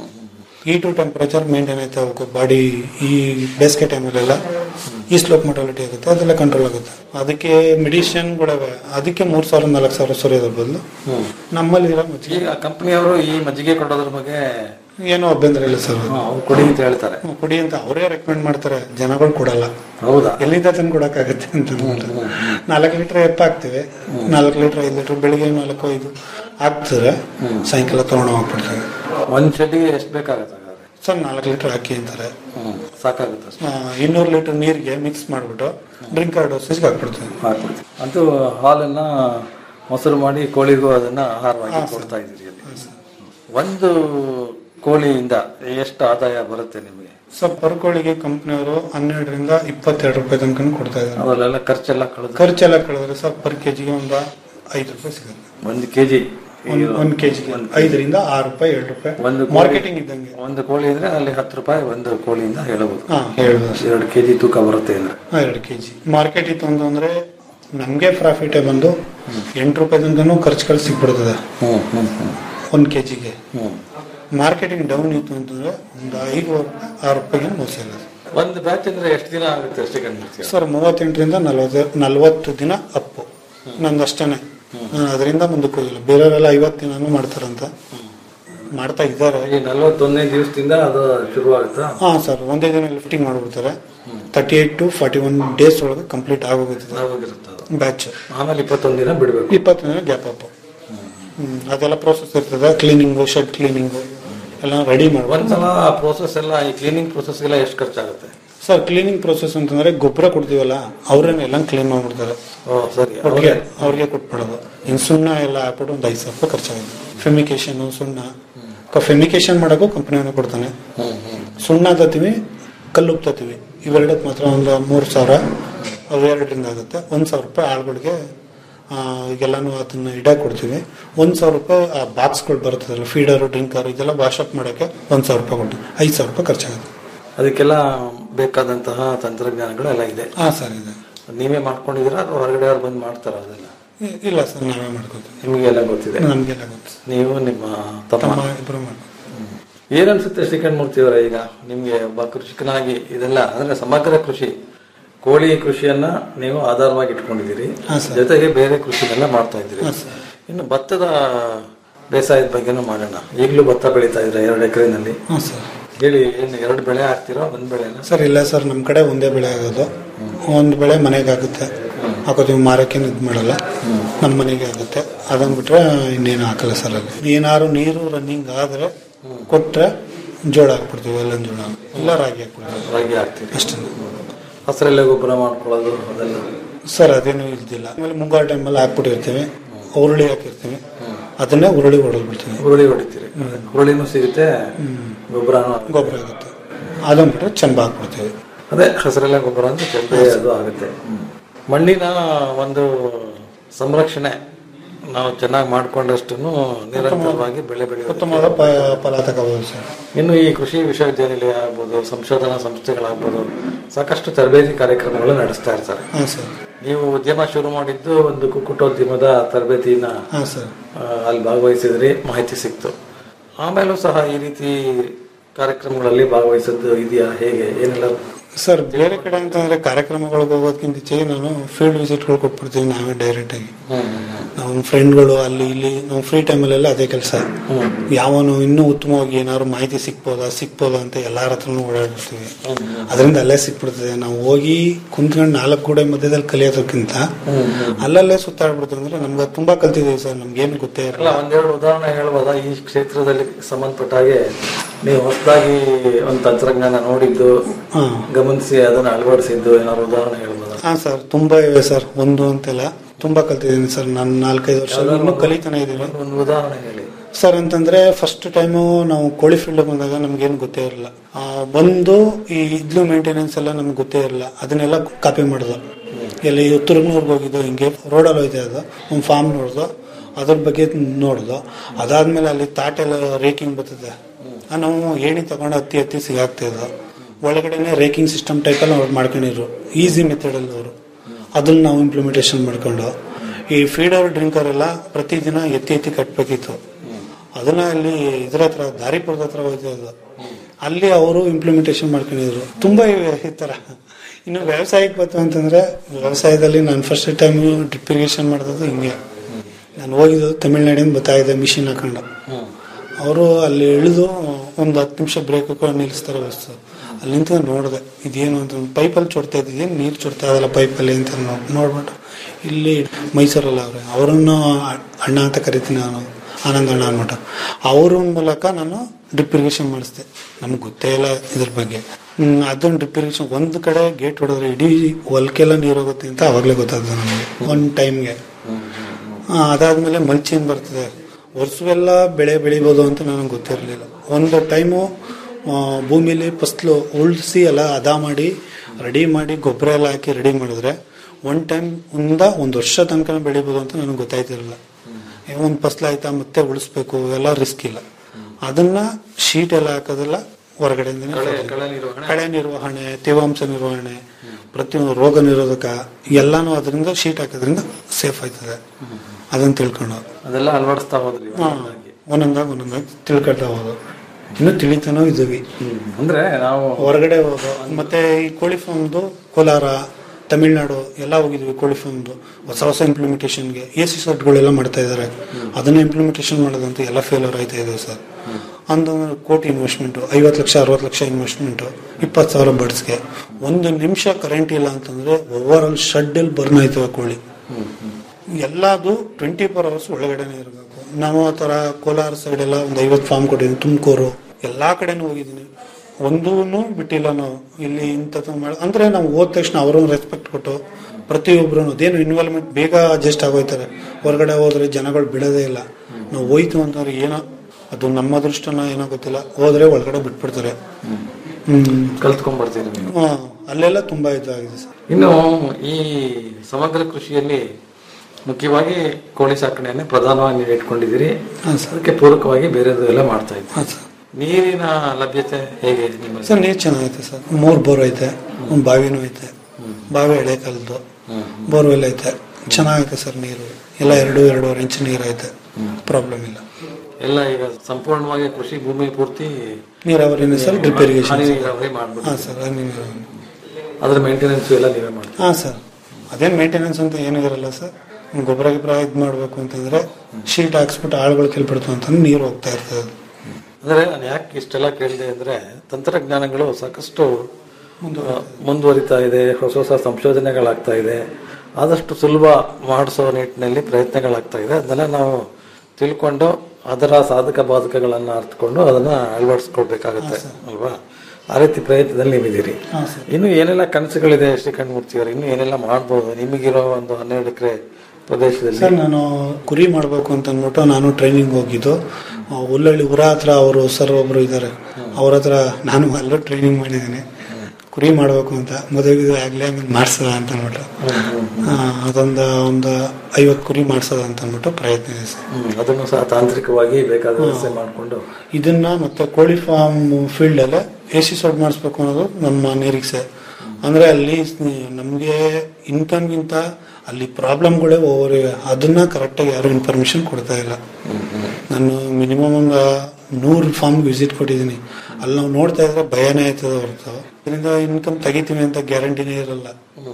ಈ ಟು ಟೆಂಪರೇಚರ್ ಮೇಂಟೈನ್ ಆಯ್ತಾ ಹೋಗುತ್ತೆ ಬಾಡಿ ಈ ಬೇಸಿಗೆ ಟೈಮಲ್ಲೆಲ್ಲ ಈ ಸ್ಲೋಪ್ ಮೊಟಾಲಿಟಿ ಆಗುತ್ತೆ ಅದೆಲ್ಲ ಕಂಟ್ರೋಲ್ ಆಗುತ್ತೆ ಅದಕ್ಕೆ ಮೆಡಿಸಿನ್ಗಳವೆ ಅದಕ್ಕೆ ಮೂರ್ ಸಾವಿರ ನಾಲ್ಕು ಸಾವಿರ ಸುರಿಯೋದ್ರ ಬದಲು ನಮ್ಮಲ್ಲಿ ಇರೋ ಮಜ್ಜಿಗೆ ಈಗ ಕಂಪನಿಯವರು ಈ ಮಜ್ಜಿಗೆ ಕೊಡೋದ್ರ ಬಗ್ಗೆ ಏನೋ ಅಭ್ಯಂತರ ಇಲ್ಲ ಸರ್ ಅವ್ರು ಕೊಡಿ ಅಂತ ಹೇಳ್ತಾರೆ ಕುಡಿ ಅಂತ ಅವರೇ ರೆಕಮೆಂಡ್ ಮಾಡ್ತಾರೆ ಜನಗಳು ಕೊಡಲ್ಲ ಹೌದಾ ಎಲ್ಲಿಂದ ತಂದು ಕೊಡಕ್ಕಾಗತ್ತೆ ಅಂತ ಅಂದ್ಬಿಟ್ಟು. ನಾಲ್ಕು ಲೀಟರ್ ಎಪ್ಪ ಹಾಕ್ತಿವಿ ನಾಲ್ಕು ಲೀಟರ್ ಐದು ಲೀಟರ್ ಬೆಳಿಗ್ಗೆ ನಾಲ್ಕು ಐದು ಹಾಕ್ತಿದ್ರೆ ಸಾಯಂಕಾಲ ತಗೊಂಡು ಹೋಗ್ಬಿಡ್ತಾರೆ ಒಂದ್ ಚೆಡಿಗೆ ಎಷ್ಟು ಬೇಕಾಗುತ್ತೆ ಹಾಗಾದ್ರೆ ಸರ್ ನಾಲ್ಕು ಲೀಟರ್ ಹಾಕಿ ಅಂತಾರೆ ಸಾಕಾಗುತ್ತೆ ಅಷ್ಟೇ. ಆ, ಇನ್ನೂರು ಲೀಟರ್ ನೀರಿಗೆ ಮಿಕ್ಸ್ ಮಾಡ್ಬಿಟ್ಟು ಡ್ರಿಂಕ್ ಡೋಸೇಜ್ಗೆ ಹಾಕ್ಬಿಡ್ತೀವಿ ಹಾಕ್ಬಿಡ್ತೀವಿ ಅಂತೂ ಹಾಲನ್ನ ಮೊಸರು ಮಾಡಿ ಕೋಳಿಗೂ ಅದನ್ನ ಆಹಾರವಾಗಿ ಕೊಡ್ತಾ ಇದ್ದೀರಿ ಅಲ್ಲಿ ಒಂದು ಕೋಳಿಯಿಂದ ಎಷ್ಟು ಆದಾಯ ಬರುತ್ತೆ ನಿಮಗೆ ಸರ್ ಪರ್ಕೋಳಿಗೆ ಕಂಪ್ನಿಯವರು ಹನ್ನೆರಡರಿಂದ ಇಪ್ಪತ್ತೆರಡು ರೂಪಾಯಿ ತನಕ ಕೊಡ್ತಾ ಇದ್ದಾರೆ ಅದರಲ್ಲೆಲ್ಲ ಖರ್ಚೆಲ್ಲ ಕಳೆದು ಖರ್ಚೆಲ್ಲ ಕಳೆದ್ರೆ ಸರ್ ಪರ್ ಕೆಜಿಗೆ ಒಂದು ಐದು ರೂಪಾಯಿ ಸಿಗುತ್ತೆ ಒಂದು ಕೆಜಿ ಒಂದ್- ಒಂದ್ ಕೆಜಿಗೆ ಐದರಿಂದ ಆರು ರೂಪಾಯಿ ಏಳು ರೂಪಾಯಿ ಒಂದು ಕೋಳಿ- ಮಾರ್ಕೆಟಿಂಗ್ ಇದ್ದಂಗೆ ಒಂದು ಕೋಳಿ ಅಂದ್ರೆ ಅಲ್ಲಿ ಹತ್ತು ರೂಪಾಯಿ ಒಂದು ಕೋಳಿಯಿಂದ ಹೇಳಬಹುದು ಹಾ ಹೇಳ್ಬೋದು ಎರಡು ಕೆಜಿ ತೂಕ ಬರುತ್ತೆ ಅಂದ್ರೆ ಹಾ, ಎರಡು ಕೆಜಿ ಮಾರ್ಕೆಟ್ ಇತ್ತು ಅಂತಂದ್ರೆ ನಮ್ಗೆ ಪ್ರಾಫಿಟೇ ಬಂದು ಎಂಟು ರೂಪಾಯಿ ತನಕನೂ ಖರ್ಚುಗಳು ಸಿಕ್ಬಿಡ್ತದೆ ಒಂದ್ ಕೆಜಿಗೆ ಮಾರ್ಕೆಟಿಂಗ್ ಡೌನ್ ಇತ್ತು ಅಂತಂದ್ರೆ ಒಂದು ಐದು ಆರು ರೂಪಾಯಿಗೆ ಮೋಸ ಇಲ್ಲ ಒಂದು ಬ್ಯಾಚ್ ಅಂದ್ರೆ ಎಷ್ಟು ದಿನ ಆಗುತ್ತೆ ಅಷ್ಟೇ ಕಂಡ್ಬಿಡ್ತೀವಿ ಸರ್ ಮೂವತ್ತೆಂಟರಿಂದ ನಲವತ್ತು ನಲವತ್ತು ದಿನ ಅಪ್ಪು ನಂದು ಅಷ್ಟೇನೆ ನಾನು ಅದರಿಂದ ಮುಂದಕ್ಕೆ ಹೋಗಿಲ್ಲ ಬೇರೆಯವರೆಲ್ಲ ಐವತ್ತು ದಿನಾನು ಮಾಡ್ತಾರಂತ ಮಾಡ್ತಾ ಇದ್ದಾರೆ ಈ ನಲವತ್ತೊಂದನೇ ದಿವಸದಿಂದ ಅದು ಶುರುವಾಗುತ್ತಾ ಹಾ ಸರ್ ಒಂದೇ ದಿನ ಲಿಫ್ಟಿಂಗ್ ಮಾಡ್ಬಿಡ್ತಾರೆ thirty eight to forty one days ಒಳಗೆ ಕಂಪ್ಲೀಟ್ ಆಗೋಗುತ್ತೆ ಆಗೋಗಿರುತ್ತೆ ಅದು ಬ್ಯಾಚ್ ಆಮೇಲೆ ಇಪ್ಪತ್ತೊಂದು ದಿನ ಬಿಡಬೇಕು ಇಪ್ಪತ್ತು ದಿನ ಗ್ಯಾಪ್ ಅಪ್ ಅದೆಲ್ಲ ಪ್ರೋಸೆಸ್ ಇರ್ತದೆ ಕ್ಲೀನಿಂಗು ಶೆಡ್ ಕ್ಲೀನಿಂಗು ಎಲ್ಲ ರೆಡಿ ಮಾಡ್ಬೇಕು ಒಂದ್ಸಲ ಆ ಪ್ರೋಸೆಸ್ ಎಲ್ಲ ಈ ಕ್ಲೀನಿಂಗ್ ಪ್ರೋಸೆಸ್ ಎಲ್ಲ ಎಷ್ಟು ಖರ್ಚಾಗುತ್ತೆ ಸರ್ ಕ್ಲೀನಿಂಗ್ ಪ್ರೋಸೆಸ್ ಅಂತಂದ್ರೆ ಗೊಬ್ಬರ ಕೊಡ್ತೀವಲ್ಲ ಅವ್ರೇನೆ ಎಲ್ಲ ಕ್ಲೀನ್ ಮಾಡ್ಬಿಡ್ತಾರೆ ಓ ಸರಿ ಅವ್ರಿಗೆ ಅವ್ರಿಗೆ ಕೊಟ್ಬಿಡೋದು ಇನ್ನು ಸುಣ್ಣ ಎಲ್ಲ ಹಾಕ್ಬಿಟ್ಟು ಒಂದು ಐದು ಸಾವಿರ ರೂಪಾಯಿ ಖರ್ಚಾಗುತ್ತೆ ಫೆಮಿಕೇಶನ್ ಸುಣ್ಣ ಫೆಮಿಕೇಶನ್ ಮಾಡೋಕ್ಕೂ ಕಂಪನಿಯವನೇ ಕೊಡ್ತಾನೆ ಸುಣ್ಣ ತತ್ತೀವಿ ಕಲ್ಲು ತತ್ತೀವಿ ಇವೆರಡಕ್ಕೆ ಮಾತ್ರ ಒಂದು ಮೂರು ಸಾವಿರ ಅವೆರಡರಿಂದ ಆಗುತ್ತೆ ಒಂದು ಸಾವಿರ ರೂಪಾಯಿ ಆಳುಗಳಿಗೆ ಆ, ಈಗೆಲ್ಲಾನು ಅದನ್ನ ಇಡಕ್ಕೆ ಕೊಡ್ತೀವಿ ಒಂದು ಸಾವಿರ ರೂಪಾಯಿ ಆ ಬಾಕ್ಸ್ಗಳು ಬರ್ತದಲ್ಲ ಫೀಡರು ಡ್ರಿಂಕರ್ ಇದೆಲ್ಲ ವಾಶ್ ಅಪ್ ಮಾಡೋಕ್ಕೆ ಒಂದು ಸಾವಿರ ರೂಪಾಯಿ ಕೊಟ್ಟು ಐದು ಸಾವಿರ ರೂಪಾಯಿ ಖರ್ಚಾಗುತ್ತೆ ಅದಕ್ಕೆಲ್ಲ ಬೇಕಾದಂತಹ ತಂತ್ರಜ್ಞಾನಗಳು ಎಲ್ಲ ಇದೆ ಹಾಂ ಸರ್ ಇದೆ ನೀವೇ ಮಾಡ್ಕೊಂಡಿದ್ದೀರಾ ಅಥವಾ ಹೊರಗಡೆ ಅವ್ರು ಬಂದು ಮಾಡ್ತಾರ ಅದೆಲ್ಲ ಇ- ಇಲ್ಲ ಸರ್ ನಾವೇ ಮಾಡ್ಕೊತೀವಿ ನಿಮಗೆಲ್ಲ ಗೊತ್ತಿದೆ ನಮಗೆಲ್ಲ ಗೊತ್ತು ನೀವು ನಿಮ್ಮ ತಮ್ಮ ತಮ್ಮ ಇಬ್ಬರು ಮಾಡ್ಕೊತೀವಿ ಏನ್ ಅನ್ಸುತ್ತೆ ಶ್ರೀಕಂಠ ಮೂರ್ತಿ ಅವರೇ ಈಗ ನಿಮ್ಗೆ ಒಬ್ಬ ಕೃಷಿಕನಾಗಿ ಇದೆಲ್ಲ ಅಂದ್ರೆ ಸಮಗ್ರ ಕೃಷಿ ಕೋಳಿ ಕೃಷಿಯನ್ನ ನೀವು ಆಧಾರವಾಗಿ ಇಟ್ಕೊಂಡಿದ್ದೀರಿ ಹಾ, ಸರ್. ಜೊತೆಗೆ ಬೇರೆ ಕೃಷಿನೆಲ್ಲ ಮಾಡ್ತಾ ಇದ್ದೀರಿ ಹಾ, ಸರ್. ಇನ್ನು ಭತ್ತದ ಬೇಸಾಯದ ಬಗ್ಗೆನೂ ಮಾಡೋಣ ಈಗಲೂ ಭತ್ತ ಬೆಳೀತಾ ಇದ್ರ ಎರಡು ಎಕರೆನಲ್ಲಿ ಹಾಂ ಸರ್ ಹೇಳಿ ಏನು ಎರಡು ಬೆಳೆ ಹಾಕ್ತೀರಾ ಒಂದ್ ಬೆಳೆನ ಸರ್ ಇಲ್ಲ ಸರ್ ನಮ್ಮ ಕಡೆ ಒಂದೇ ಬೆಳೆ ಆಗೋದು ಒಂದು ಬೆಳೆ ಮನೆಗೆ ಆಗುತ್ತೆ ಹಾಕೋತೀವಿ ಮಾರಕ್ಕೇನು ಇದು ಮಾಡಲ್ಲ ನಮ್ಮ ಮನೆಗೆ ಆಗುತ್ತೆ ಅದನ್ನ ಬಿಟ್ರೆ ಇನ್ನೇನು ಹಾಕಲ್ಲ ಸರ್ ಅಲ್ಲಿ ಏನಾದ್ರು ನೀರು ರನ್ನಿಂಗ್ ಆದ್ರೆ ಕೊಟ್ರೆ ಜೋಳ ಹಾಕ್ಬಿಡ್ತೀವಿ ಎಲ್ಲ ಜೋಳ ಇಲ್ಲ ರಾಗಿ ಹಾಕ್ಬಿಡ್ತೀವಿ ರಾಗಿ ಹಾಕ್ತೀರಿ ಅಷ್ಟೇ ಹಸಿರೆಲ್ಲ ಗೊಬ್ಬರ ಮಾಡ್ಕೊಳ್ಳೋದು ಅದೆಲ್ಲ ಸರ್ ಅದೇನು ಇಲ್ದಿಲ್ಲ ಆಮೇಲೆ ಮುಂಗಾರು ಟೈಮಲ್ಲಿ ಹಾಕ್ಬಿಟ್ಟಿರ್ತೀವಿ ಉರುಳಿ ಹಾಕಿರ್ತೀವಿ ಅದನ್ನೇ ಉರುಳಿ ಹೊಡೆದು ಬಿಡ್ತೀವಿ ಹುರುಳಿ ಹೊಡಿತೀರಿ ಹುರುಳಿನೂ ಸಿಗುತ್ತೆ ಗೊಬ್ಬರನೂ ಆಗುತ್ತೆ. ಗೊಬ್ಬರ ಆಗುತ್ತೆ ಅದನ್ನ ಬಿಟ್ರೆ ಚೆಂಬ ಹಾಕ್ಬಿಡ್ತೀವಿ ಅದೇ ಹಸಿರೆಲ್ಲ ಗೊಬ್ಬರ ಅಂತ ಚೆಂಪೆ ಅದು ಆಗುತ್ತೆ ಮಣ್ಣಿನ ಒಂದು ಸಂರಕ್ಷಣೆ ನಾವು ಚೆನ್ನಾಗಿ ಮಾಡ್ಕೊಂಡಷ್ಟು ನಿರಂತರವಾಗಿ ಬೆಳೆ ಬೆಳೆಯೋದು ಉತ್ತಮವಾದ ಪ- ಫಲ ತಗೋಬೋದು ಸರ್ ಇನ್ನು ಈ ಕೃಷಿ ವಿಶ್ವವಿದ್ಯಾನಿಲಯ ಆಗ್ಬೋದು ಸಂಶೋಧನಾ ಸಂಸ್ಥೆಗಳಾಗ್ಬೋದು ಸಾಕಷ್ಟು ತರಬೇತಿ ಕಾರ್ಯಕ್ರಮಗಳು ನಡೆಸ್ತಾ ಇರ್ತಾರೆ ಹಾಂ ಸರ್ ನೀವು ಉದ್ಯಮ ಶುರು ಮಾಡಿದ್ದು ಒಂದು ಕುಕ್ಕುಟೋದ್ಯಮದ ತರಬೇತಿನ ಹಾಂ ಸರ್ ಆ, ಅಲ್ಲಿ ಭಾಗವಹಿಸಿದ್ರಿ ಮಾಹಿತಿ ಸಿಕ್ತು ಆಮೇಲೂ ಸಹ ಈ ರೀತಿ ಕಾರ್ಯಕ್ರಮಗಳಲ್ಲಿ ಭಾಗವಹಿಸೋದು ಇದೆಯಾ ಹೇಗೆ ಏನೆಲ್ಲ ಸರ್ ಬೇರೆ ಕಡೆ ಅಂತಂದ್ರೆ ಕಾರ್ಯಕ್ರಮಗಳಿಗೆ ಹೋಗೋದಕ್ಕಿಂತ ಹೆಚ್ಚಾಗಿ ನಾನು ಫೀಲ್ಡ್ ವಿಸಿಟ್ಗಳು ಕೊಟ್ಬಿಡ್ತೀವಿ ನಾವೇ ಡೈರೆಕ್ಟ್ ಆಗಿ ನಮ್ಮ ಫ್ರೆಂಡ್ಗಳು ಅಲ್ಲಿ ಇಲ್ಲಿ ನಾವು ಫ್ರೀ ಟೈಮಲ್ಲೆಲ್ಲ ಅದೇ ಕೆಲಸ ಯಾವನು ಇನ್ನೂ ಉತ್ತಮವಾಗಿ ಏನಾದ್ರು ಮಾಹಿತಿ ಸಿಕ್ಬೋದಾ ಸಿಕ್ಬೋದಾ ಅಂತ ಎಲ್ಲಾರ ಹತ್ರನೂ ಓಡಾಡಿರ್ತೀವಿ ಅದರಿಂದ ಅಲ್ಲೇ ಸಿಕ್ಬಿಡ್ತದೆ ನಾವು ಹೋಗಿ ಕುಂತ್ಕೊಂಡು ನಾಲ್ಕು ಗೋಡೆ ಮಧ್ಯದಲ್ಲಿ ಕಲಿಯೋದಕ್ಕಿಂತ ಅಲ್ಲಲ್ಲೇ ಸುತ್ತಾಡ್ಬಿಡ್ತೀವಿ ಅಂದ್ರೆ ನಮ್ಗೆ ತುಂಬಾ ಕಲ್ತಿದ್ದೀವಿ ಸರ್ ನಮ್ಗೇನು ಗೊತ್ತೇ ಅಲ್ಲ ಇರಲ್ಲ ಒಂದೆರಡು ಉದಾಹರಣೆ ಹೇಳ್ಬೋದಾ ಈ ಕ್ಷೇತ್ರದಲ್ಲಿ ಸಂಬಂಧಪಟ್ಟ ಹಾಗೆ ನೀವು ಹೊಸದಾಗಿ ಒಂದು ತಂತ್ರಜ್ಞಾನ ನೋಡಿದ್ದು ಹಾ ಗಮನಿಸಿ ಅದನ್ನ ಅಳವಡಿಸಿದ್ದು ಏನಾದ್ರು ಉದಾಹರಣೆ ಹೇಳ್ಬೋದಾ ಹಾ ಸರ್ ತುಂಬಾ ಇವೆ ಸರ್ ಒಂದು ಅಂತೆಲ್ಲ ತುಂಬಾ ಕಲ್ತಿದ್ದೀನಿ ಸರ್ ನಾನು ನಾಲ್ಕೈದು ವರ್ಷ ಇನ್ನೂ ಕಲಿತಾನೆ ಇದ್ದೀನಿ ಒಂದು ಉದಾಹರಣೆ ಹೇಳಿ ಸರ್ ಅಂತಂದ್ರೆ ಫಸ್ಟ್ ಟೈಮು ನಾವು ಕೋಳಿ ಫೀಲ್ಡ್ ಬಂದಾಗ ನಮ್ಗೇನು ಗೊತ್ತೇ ಇರಲ್ಲ ಆ, ಬಂದು ಈ ಇದ್ಲು ಮೇಂಟೆನೆನ್ಸ್ ಎಲ್ಲ ನಮ್ಗೆ ಗೊತ್ತೇ ಇರಲ್ಲ ಅದನ್ನೆಲ್ಲ ಕಾಪಿ ಮಾಡೋದು ಎಲ್ಲಿ ತುರುಗ್ನೂರ್ಗೆ ಹೋಗಿದ್ದು ಹಿಂಗೆ ರೋಡಲ್ಲಿ ಹೋಯ್ತಾ ಅದು ಒಂದು ಫಾರ್ಮ್ ನೋಡ್ದು ಅದ್ರ ಬಗ್ಗೆ ನೋಡ್ದು ಅದಾದ್ಮೇಲೆ ಅಲ್ಲಿ ತಾಟೆಲ್ಲ ರೇಕಿಂಗ್ ಬರ್ತದೆ ಆ, ನಾವು ಏಣಿ ತಗೊಂಡು ಹತ್ತಿ ಹತ್ತಿ ಸಿಗಾಕ್ತಾ ಇದ್ದೋ ಒಳಗಡೆನೆ ರೇಕಿಂಗ್ ಸಿಸ್ಟಮ್ ಟೈಪಲ್ಲಿ ಅವ್ರು ಮಾಡ್ಕೊಂಡಿದ್ರು ಈಸಿ ಮೆಥಡಲ್ಲಿ ಅವರು ಅದನ್ನ ನಾವು ಇಂಪ್ಲಿಮೆಂಟೇಷನ್ ಮಾಡ್ಕೊಂಡು ಈ ಫೀಡರ್ ಡ್ರಿಂಕರ್ ಎಲ್ಲ ಪ್ರತಿದಿನ ಎತ್ತಿ ಎತ್ತಿ ಕಟ್ಟಬೇಕಿತ್ತು ಅದನ್ನ ಅಲ್ಲಿ ಇದ್ರ ಹತ್ರ ದಾರಿಪುರದ ಹತ್ರ ಹೋಯ್ತಿದ್ದು ಅಲ್ಲಿ ಅವರು ಇಂಪ್ಲಿಮೆಂಟೇಷನ್ ಮಾಡ್ಕೊಂಡಿದ್ರು ತುಂಬಾ ಇವೆ ಈ ತರ ಇನ್ನು ವ್ಯವಸಾಯಕ್ಕೆ ಬಂತು ಅಂತಂದ್ರೆ ವ್ಯವಸಾಯದಲ್ಲಿ ನಾನು ಫಸ್ಟ್ ಟೈಮ್ ಡ್ರಿಪ್ ಇರಿಗೇಷನ್ ಮಾಡಿದ್ದು ಹಿಂಗೆ ನಾನು ಹೋಗಿದ್ದು ತಮಿಳ್ನಾಡಿಂದ ಬರ್ತಾ ಇದ್ದೆ ಮಿಷಿನ್ ಹಾಕೊಂಡು ಅವರು ಅಲ್ಲಿ ಇಳಿದು ಒಂದು ಹತ್ತು ನಿಮಿಷ ಬ್ರೇಕ್ ನಿಲ್ಲಿಸ್ತಾರೆ ಬಸ್ ಅಲ್ಲಿ ನಿಂತು ನೋಡಿದೆ ಇದೇನು ಅಂತ ಪೈಪಲ್ಲಿ ಚೊಡ್ತಾ ಇದ್ದಿದ್ದೀನಿ ನೀರು ಚೊಡ್ತಾ ಇದಲ್ಲ ಪೈಪಲ್ಲಿ ಅಂತ ನೋ- ನೋಡ್ಬಿಟ್ಟು ಇಲ್ಲಿ ಮೈಸೂರಲ್ಲಿ ಅವ್ರೆ ಅವರನ್ನು ಅಣ್ಣ ಅಂತ ಕರಿತೀನಿ ನಾನು ಆನಂದ ಅಣ್ಣ ಅಂದ್ಬಿಟ್ಟು ಅವ್ರ ಮೂಲಕ ನಾನು ಡ್ರಿಪ್ ಇರಿಗೇಷನ್ ಮಾಡಿಸ್ದೆ ನಮ್ಗೆ ಗೊತ್ತೇ ಇಲ್ಲ ಇದ್ರ ಬಗ್ಗೆ ಹ್ಮ್, ಅದೊಂದು ಡ್ರಿಪ್ ಇರಿಗೇಷನ್ ಒಂದು ಕಡೆ ಗೇಟ್ ಹೊಡೆದ್ರೆ ಇಡೀ ಹೊಲಕ್ಕೆಲ್ಲ ನೀರು ಹೋಗುತ್ತೆ ಅಂತ ಅವಾಗಲೇ ಗೊತ್ತಾಗ್ತದೆ ನಮಗೆ ಒಂದು ಟೈಮ್ಗೆ ಅದಾದ್ಮೇಲೆ ಮಲ್ಚಿನ್ ಬರ್ತದೆ ವರ್ಷವೆಲ್ಲ ಬೆಳೆ ಬೆಳಿಬೋದು ಅಂತ ನನಗೆ ಗೊತ್ತಿರಲಿಲ್ಲ ಒಂದು ಟೈಮು ಭೂಮಿಲಿ ಫಸ್ಲು ಉಳಿಸಿ ಎಲ್ಲ ಹದ ಮಾಡಿ ರೆಡಿ ಮಾಡಿ ಗೊಬ್ಬರ ಎಲ್ಲ ಹಾಕಿ ರೆಡಿ ಮಾಡಿದ್ರೆ ಒನ್ ಟೈಮ್ ಒಂದ ಒಂದು ವರ್ಷ ತನಕ ಬೆಳಿಬೋದು ಅಂತ ನನಗೆ ಗೊತ್ತಾಯ್ತಿರಲಿಲ್ಲ ಒಂದು ಫಸ್ಲು ಆಯ್ತಾ ಮತ್ತೆ ಉಳಿಸ್ಬೇಕು ಎಲ್ಲ ರಿಸ್ಕ್ ಇಲ್ಲ ಅದನ್ನ ಶೀಟ್ ಎಲ್ಲ ಹಾಕೋದೆಲ್ಲ ಹೊರಗಡೆಯಿಂದನೇ ನಿರ್ವಹಣೆ ಕಳೆ ನಿರ್ವಹಣೆ ತೇವಾಂಶ ನಿರ್ವಹಣೆ ಪ್ರತಿಯೊಂದು ರೋಗ ನಿರೋಧಕ ಎಲ್ಲಾನು ಅದರಿಂದ ಶೀಟ್ ಹಾಕೋದ್ರಿಂದ ಸೇಫ್ ಆಯ್ತದೆ ಅದನ್ನ ತಿಳ್ಕೊಂಡು ಅದೆಲ್ಲ ಅಳವಡಿಸ್ತಾ ಹೋದ್ರಿ ಹಾ, ಒಂದೊಂದಾಗಿ ಒಂದೊಂದಾಗಿ ತಿಳ್ಕೊಳ್ತಾ ಹೋದು ಇನ್ನು ತಿಳಿತಾನೂ ಇದ್ದೀವಿ ಅಂದ್ರೆ ನಾವು ಹೊರಗಡೆ ಹೋದು ಮತ್ತೆ ಈ ಕೋಳಿ ಫಾರ್ಮ್ದು ಕೋಲಾರ ತಮಿಳ್ನಾಡು ಎಲ್ಲ ಹೋಗಿದ್ವಿ ಕೋಳಿ ಫಾರ್ಮ್ದು ಹೊಸ ಹೊಸ ಇಂಪ್ಲಿಮೆಂಟೇಷನ್ಗೆ ಎ ಸಿ ಸೆಟ್ಗಳೆಲ್ಲ ಮಾಡ್ತಾ ಇದ್ದಾರೆ ಅದನ್ನ ಇಂಪ್ಲಿಮೆಂಟೇಷನ್ ಮಾಡೋದಂತೂ ಎಲ್ಲ ಫೇಲ್ಯೂರ್ ಆಯ್ತಾ ಇದೆ ಸರ್ ಅಂತಂದ್ರೆ ಕೋಟಿ ಇನ್ವೆಸ್ಟ್ಮೆಂಟು ಐವತ್ತು ಲಕ್ಷ ಅರವತ್ತು ಲಕ್ಷ ಇನ್ವೆಸ್ಟ್ಮೆಂಟು ಇಪ್ಪತ್ತು ಸಾವಿರ ಬಡ್ಸ್ಗೆ ಒಂದು ನಿಮಿಷ ಕರೆಂಟ್ ಇಲ್ಲ ಅಂತಂದ್ರೆ ಓವರ್ ಆಲ್ ಶೆಡ್ಡಲ್ಲಿ ಬರ್ನ್ ಆಯ್ತವೆ ಕೋಳಿ ಎಲ್ಲದು ಟ್ವೆಂಟಿ ಫೋರ್ ಅವರ್ಸ್ ಒಳಗಡೆನೆ ಇರಬೇಕು ನಾನು ಆ ಥರ ಕೋಲಾರ ಸೈಡ್ ಎಲ್ಲ ಒಂದು ಐವತ್ತು ಫಾರ್ಮ್ ಕೊಟ್ಟಿದ್ದೀನಿ ತುಮಕೂರು ಎಲ್ಲಾ ಕಡೆನೂ ಹೋಗಿದ್ದೀನಿ ಒಂದೂ ಬಿಟ್ಟಿಲ್ಲ ನಾವು ಇಲ್ಲಿ ಇಂಥದ್ದು ಮಾಡ ಅಂದ್ರೆ ನಾವು ಹೋದ ತಕ್ಷಣ ಅವರನ್ನು ರೆಸ್ಪೆಕ್ಟ್ ಕೊಟ್ಟು ಪ್ರತಿಯೊಬ್ಬರು ಅದೇನು ಇನ್ವಾಲ್ವ್ಮೆಂಟ್ ಬೇಗ ಅಡ್ಜಸ್ಟ್ ಆಗೋಯ್ತಾರೆ ಹೊರಗಡೆ ಹೋದ್ರೆ ಜನಗಳು ಬಿಡೋದೇ ಇಲ್ಲ ನಾವು ಹೋಯ್ತು ಅಂತಂದ್ರೆ ಏನೋ ಅದು ನಮ್ಮ ಅದೃಷ್ಟನ ಏನೋ ಗೊತ್ತಿಲ್ಲ ಹೋದ್ರೆ ಒಳಗಡೆ ಬಿಟ್ಬಿಡ್ತಾರೆ ಹ್ಮ್ ಕಲ್ತ್ಕೊಂಡ್ ಬರ್ತೀರಿ ನೀವು ಹಾ, ಅಲ್ಲೆಲ್ಲ ತುಂಬಾ ಇದಾಗಿದೆ ಸರ್ ಇನ್ನು ಈ ಸಮಗ್ರ ಕೃಷಿಯಲ್ಲಿ ಮುಖ್ಯವಾಗಿ ಕೋಳಿ ಸಾಕಣೆಯನ್ನೇ ಪ್ರಧಾನವಾಗಿ ನೀವು ಇಟ್ಕೊಂಡಿದ್ದೀರಿ ಅದಕ್ಕೆ ಪೂರಕವಾಗಿ ಬೇರೆದು ಎಲ್ಲ ಮಾಡ್ತಾ ಇದ್ದೀರಿ ನೀರಿನ ಲಭ್ಯತೆ ಹೇಗೆ ನಿಮ್ಮ ಸರ್ ನೀರು ಚೆನ್ನಾಗೈತೆ ಸರ್ ಮೂರ್ ಬೋರ್ ಐತೆ ಒಂದು ಬಾವಿನೂ ಐತೆ ಬಾವಿ ಹಳೆ ಕಾಲದ್ದು ಬೋರ್ವೆಲ್ ಐತೆ ಚೆನ್ನಾಗೈತೆ ಸರ್ ನೀರು ಎಲ್ಲ ಎರಡು ಎರಡೂವರೆ ಇಂಚ್ ನೀರು ಐತೆ ಪ್ರಾಬ್ಲಮ್ ಇಲ್ಲ ಎಲ್ಲ ಈಗ ಸಂಪೂರ್ಣವಾಗಿ ಕೃಷಿ ಭೂಮಿ ಪೂರ್ತಿ ನೀರಾವರಿನೇ ಸರ್ ಡ್ರಿಪ್ ಇರಿಗೇಷನ್ ಹನಿ ನೀರಾವರಿ ಮಾಡ್ಬಿಟ್ಟು ಹಾಂ ಸರ್ ಹನಿ ನೀರಾವರಿ ಅದ್ರ ಮೇಂಟೆನೆನ್ಸ್ ಎಲ್ಲ ನೀವೇ ಮಾಡ್ತೀರಿ ಹಾಂ ಸರ್ ಅದೇನು ಮೇಂಟೆನೆನ್ಸ್ ಅಂತ ಏನೂ ಇರಲ್ಲ ಸರ್ ಗೊಬ್ಬರ ಗಿಬ್ಬರ ಇದು ಮಾಡಬೇಕು ಅಂತಂದ್ರೆ ಶೀಟ್ ಹಾಕ್ಸ್ಬಿಟ್ಟು ಆಳುಗಳು ಕೆಲ್ಬಿಡ್ತು ಅಂತಂದ್ರೆ ನೀರು ಹೋಗ್ತಾ ಇರ್ತದೆ ಅದು. ಅಂದ್ರೆ ನಾನು ಯಾಕೆ ಇಷ್ಟೆಲ್ಲ ಕೇಳಿದೆ ಅಂದ್ರೆ ತಂತ್ರಜ್ಞಾನಗಳು ಸಾಕಷ್ಟು ಆ, ಮುಂದುವರಿತಾ ಇದೆ ಹೊಸ ಹೊಸ ಸಂಶೋಧನೆಗಳಾಗ್ತಾ ಇದೆ ಆದಷ್ಟು ಸುಲಭ ಮಾಡಿಸೋ ನಿಟ್ಟಿನಲ್ಲಿ ಪ್ರಯತ್ನಗಳಾಗ್ತಾ ಇದೆ ಅದನ್ನೆಲ್ಲ ನಾವು ತಿಳ್ಕೊಂಡು ಅದರ ಸಾಧಕ ಬಾಧಕಗಳನ್ನ ಅರ್ಥಕೊಂಡು ಅದನ್ನ ಅಳವಡಿಸ್ಕೊಳ್ಬೇಕಾಗತ್ತೆ ಅಲ್ವಾ ಆ ರೀತಿ ಪ್ರಯತ್ನದಲ್ಲಿ ನೀವಿದ್ದೀರಿ ಹಾಂ ಸರ್ ಇನ್ನು ಏನೆಲ್ಲ ಕನಸುಗಳಿದೆ ಶ್ರೀಕಂಠ ಮೂರ್ತಿ ಅವರು ಇನ್ನು ಏನೆಲ್ಲ ಮಾಡ್ಬೋದು ನಿಮಗಿರೋ ಒಂದು ಹನ್ನೆರಡು ಎಕರೆ ಪ್ರದೇಶದಲ್ಲಿ ಸರ್ ನಾನು ಕುರಿ ಮಾಡಬೇಕು ಅಂತ ಅಂದ್ಬಿಟ್ಟು ನಾನು ಟ್ರೈನಿಂಗ್ ಹೋಗಿದ್ದು ಆ, ಹುಲ್ಲಳ್ಳಿ ಉರ ಹತ್ರ ಅವರು ಸರ್ ಒಬ್ರು ಇದ್ದಾರೆ ಅವ್ರ ಹತ್ರ ನಾನು ಅಲ್ಲೂ ಟ್ರೈನಿಂಗ್ ಮಾಡಿದ್ದೀನಿ ಕುರಿ ಮಾಡಬೇಕು ಅಂತ ಮದುವೆ ಆಗ್ಲೇ ಆಮೇಲೆ ಮಾಡ್ಸೋದ ಅಂತ ಅಂದ್ಬಿಟ್ಟು ಆ, ಅದೊಂದು ಒಂದು ಐವತ್ತು ಕುರಿ ಮಾಡ್ಸೋದ ಅಂತ ಅಂದ್ಬಿಟ್ಟು ಪ್ರಯತ್ನ ಇದೆ ಸರ್ ಹ್ಮ್, ಅದನ್ನು ಸಹ ತಾಂತ್ರಿಕವಾಗಿ ಬೇಕಾದ ವ್ಯವಸ್ಥೆ ಮಾಡಿಕೊಂಡು ಇದನ್ನ ಮತ್ತೆ ಕೋಳಿ ಫಾರ್ಮ್ ಫೀಲ್ಡ್ ಅಲ್ಲೇ ಎ ಸಿ ಸೋಡ್ ಮಾಡಿಸ್ಬೇಕು ಅನ್ನೋದು ನಮ್ಮ ನಿರೀಕ್ಷೆ ಅಂದ್ರೆ ಅಲ್ಲಿ ನಮ್ಗೆ ಇನ್ಕಮ್ಗಿಂತ ಅಲ್ಲಿ ಪ್ರಾಬ್ಲಮ್ಗಳೇ ಓವರ್ ಇವೆ ಅದನ್ನ ಕರೆಕ್ಟಾಗಿ ಯಾರು ಇನ್ಫಾರ್ಮೇಶನ್ ಕೊಡ್ತಾ ಇಲ್ಲ ನಾನು ಮಿನಿಮಮ್ ಒಂದು ನೂರು ಫಾರ್ಮ್ ವಿಸಿಟ್ ಕೊಟ್ಟಿದ್ದೀನಿ ಅಲ್ಲಿ ನಾವು ನೋಡ್ತಾ ಇದ್ರೆ ಭಯನೇ ಆಯ್ತದೆ ಹೊರತು ಇದರಿಂದ ಇನ್ಕಮ್ ತೆಗಿತೀವಿ ಅಂತ ಗ್ಯಾರಂಟಿನೇ ಇರಲ್ಲ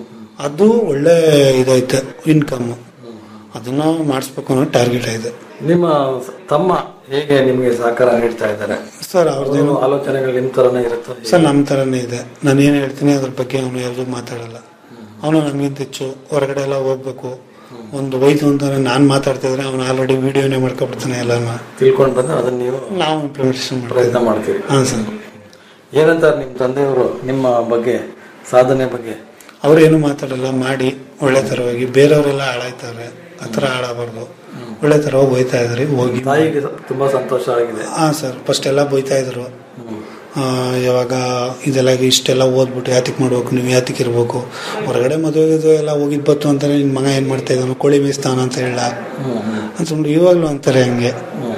ಅದು ಒಳ್ಳೆ ಇದೈತೆ ಇನ್ಕಮ್ ಅದನ್ನ ಮಾಡಿಸ್ಬೇಕು ಅನ್ನೋ ಟಾರ್ಗೆಟ್ ಇದೆ ನಿಮ್ಮ ತಮ್ಮ ಹೇಗೆ ನಿಮಗೆ ಸಹಕಾರ ನೀಡ್ತಾ ಇದ್ದಾರೆ ಸರ್ ಅವ್ರದ್ದೇನು ಅವ್ರ ಆಲೋಚನೆಗಳು ನಿಮ್ ತರನೇ ಇರುತ್ತೆ ಸರ್ ನಮ್ಮ ಥರನೇ ಇದೆ ನಾನು ಏನು ಹೇಳ್ತೀನಿ ಅದ್ರ ಬಗ್ಗೆ ಅವನು ಯಾವುದು ಮಾತಾಡಲ್ಲ ಅವನು ನಮಗಿಂತ ಹೆಚ್ಚು ಹೊರಗಡೆ ಎಲ್ಲ ಹೋಗ್ಬೇಕು ಒಂದು ಹೋಯ್ತು ಅಂತಾನೆ ನಾನು ಮಾತಾಡ್ತಿದ್ರೆ ಅವನು ಆಲ್ರೆಡಿ ವಿಡಿಯೋನೇ ಮಾಡ್ಕೊಬಿಡ್ತಾನೆ ಎಲ್ಲಾನು ತಿಳ್ಕೊಂಡು ಬಂದು ಅದನ್ನ ನೀವು ನಾವು ಇಂಪ್ಲಿಮೆಂಟೇಷನ್ ಪ್ರಯತ್ನ ಮಾಡ್ತೀರಿ ಹಾಂ ಸರ್ ಏನಂತಾರೆ ನಿಮ್ ತಂದೆಯವರು ನಿಮ್ಮ ಬಗ್ಗೆ ಸಾಧನೆ ಬಗ್ಗೆ ಅವ್ರೇನು ಮಾತಾಡಲ್ಲ ಮಾಡಿ ಒಳ್ಳೆ ತರವಾಗಿ ಬೇರೆಯವರೆಲ್ಲ ಹಾಳಾಯ್ತಾರೆ ಆ ಥರ ಹಾಳಾಗಬಾರ್ದು ಒಳ್ಳೆ ತರವಾಗಿ ಹೋಯ್ತಾ ಇದ್ರಿ ಹೋಗಿ ತಾಯಿಗೆ ತುಂಬಾ ಸಂತೋಷ ಆಗಿದೆ ಹಾ ಸರ್ ಫಸ್ಟ್ ಎಲ್ಲ ಬೈತಾ ಇದ್ರು ಆ, ಯಾವಾಗ ಇದೆಲ್ಲ ಇಷ್ಟೆಲ್ಲ ಓದ್ಬಿಟ್ಟು ಯಾತಿಕ್ ಮಾಡ್ಬೇಕು ನೀವು ಯಾತಿಕ್ ಇರ್ಬೇಕು ಹೊರಗಡೆ ಮದುವೆ ಗಿದುವೆ ಎಲ್ಲ ಹೋಗಿದ್ ಬತ್ತು ಅಂತಾನೆ ನಿನ್ ಮಗ ಏನ್ ಮಾಡ್ತಾ ಇದ್ದಾನು ಕೋಳಿ ಮೇಯಿಸ್ತಾನ ಅಂತ ಹೇಳ ಅಂತಂದ್ಬಿಟ್ಟು ಇವಾಗ್ಲೂ ಅಂತಾರೆ ಹಂಗೆ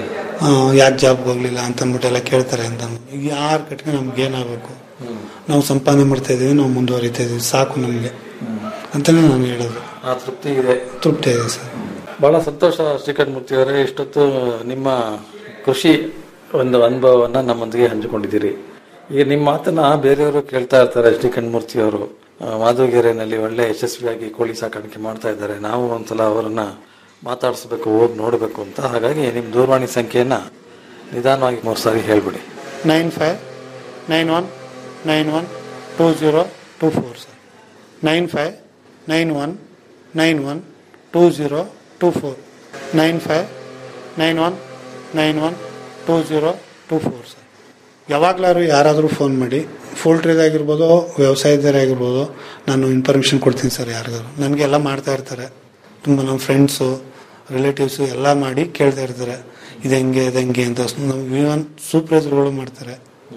ಯಾಕೆ ಜಾಬ್ಗೆ ಹೋಗ್ಲಿಲ್ಲ ಅಂತ ಅಂದ್ಬಿಟ್ಟು ಎಲ್ಲ ಕೇಳ್ತಾರೆ ಅಂತ ಈಗ ಯಾರು ಕಟ್ಕೊಂಡು ನಮ್ಗೆ ಏನಾಗಬೇಕು ನಾವು ಸಂಪಾದನೆ ಮಾಡ್ತಾ ಇದೀವಿ ನಾವು ಮುಂದುವರಿತಾ ಇದೀವಿ ಸಾಕು ನಮ್ಗೆ ಅಂತಾನೆ ನಾನು ಹೇಳೋದು ಆ ತೃಪ್ತಿ ಇದೆ ತೃಪ್ತಿ ಇದೆ ಸರ್ ಬಹಳ ಸಂತೋಷ ಶ್ರೀಕಂಠ ಮೂರ್ತಿ ಅವರೇ ಇಷ್ಟೊತ್ತು ನಿಮ್ಮ ಕೃಷಿ ಒಂದು ಅನುಭವವನ್ನ ನಮ್ಮೊಂದಿಗೆ ಹಂಚಿಕೊಂಡಿದ್ದೀರಿ ಈಗ ನಿಮ್ಮ ಮಾತನ್ನ ಬೇರೆಯವರು ಕೇಳ್ತಾ ಇರ್ತಾರೆ ಶ್ರೀಕಂಠ ಮೂರ್ತಿ ಅವರು ಆ, ಮಾಧವಗೆರೆನಲ್ಲಿ ಒಳ್ಳೆ ಯಶಸ್ವಿಯಾಗಿ ಕೋಳಿ ಸಾಕಾಣಿಕೆ ಮಾಡ್ತಾ ಇದ್ದಾರೆ ನಾವು ಒಂದ್ಸಲ ಅವರನ್ನ ಮಾತಾಡಿಸ್ಬೇಕು ಹೋಗಿ ನೋಡಬೇಕು ಅಂತ ಹಾಗಾಗಿ ನಿಮ್ಮ ದೂರವಾಣಿ ಸಂಖ್ಯೆಯನ್ನ ನಿಧಾನವಾಗಿ ಮೂರು ಸಾರಿ ಹೇಳ್ಬಿಡಿ nine five nine one nine one two zero two four sir nine five nine one nine one two zero two four nine five nine one nine one two zero two four sir ಯಾವಾಗಲಾದ್ರು ಯಾರಾದರೂ phone ಮಾಡಿ ಪೋಲ್ಟ್ರಿದಾಗಿರ್ಬೋದು ವ್ಯವಸಾಯದಾಗಿರ್ಬೋದು ನಾನು information ಕೊಡ್ತೀನಿ sir ಯಾರಿಗಾದ್ರು ನನಗೆಲ್ಲ ಮಾಡ್ತಾ ಇರ್ತಾರೆ ತುಂಬ ನಮ್ಮ ಫ್ರೆಂಡ್ಸು ರಿಲೇಟಿವ್ಸು ಎಲ್ಲ ಮಾಡಿ ಕೇಳ್ತಾ ಇರ್ತಾರೆ ಇದು ಹೆಂಗೆ ಇದು ಹೆಂಗೆ ಅಂತ ನಮ್ಮ ಇವನ್ ಸೂಪರ್ವೈಸರ್ಗಳು ಮಾಡ್ತಾರೆ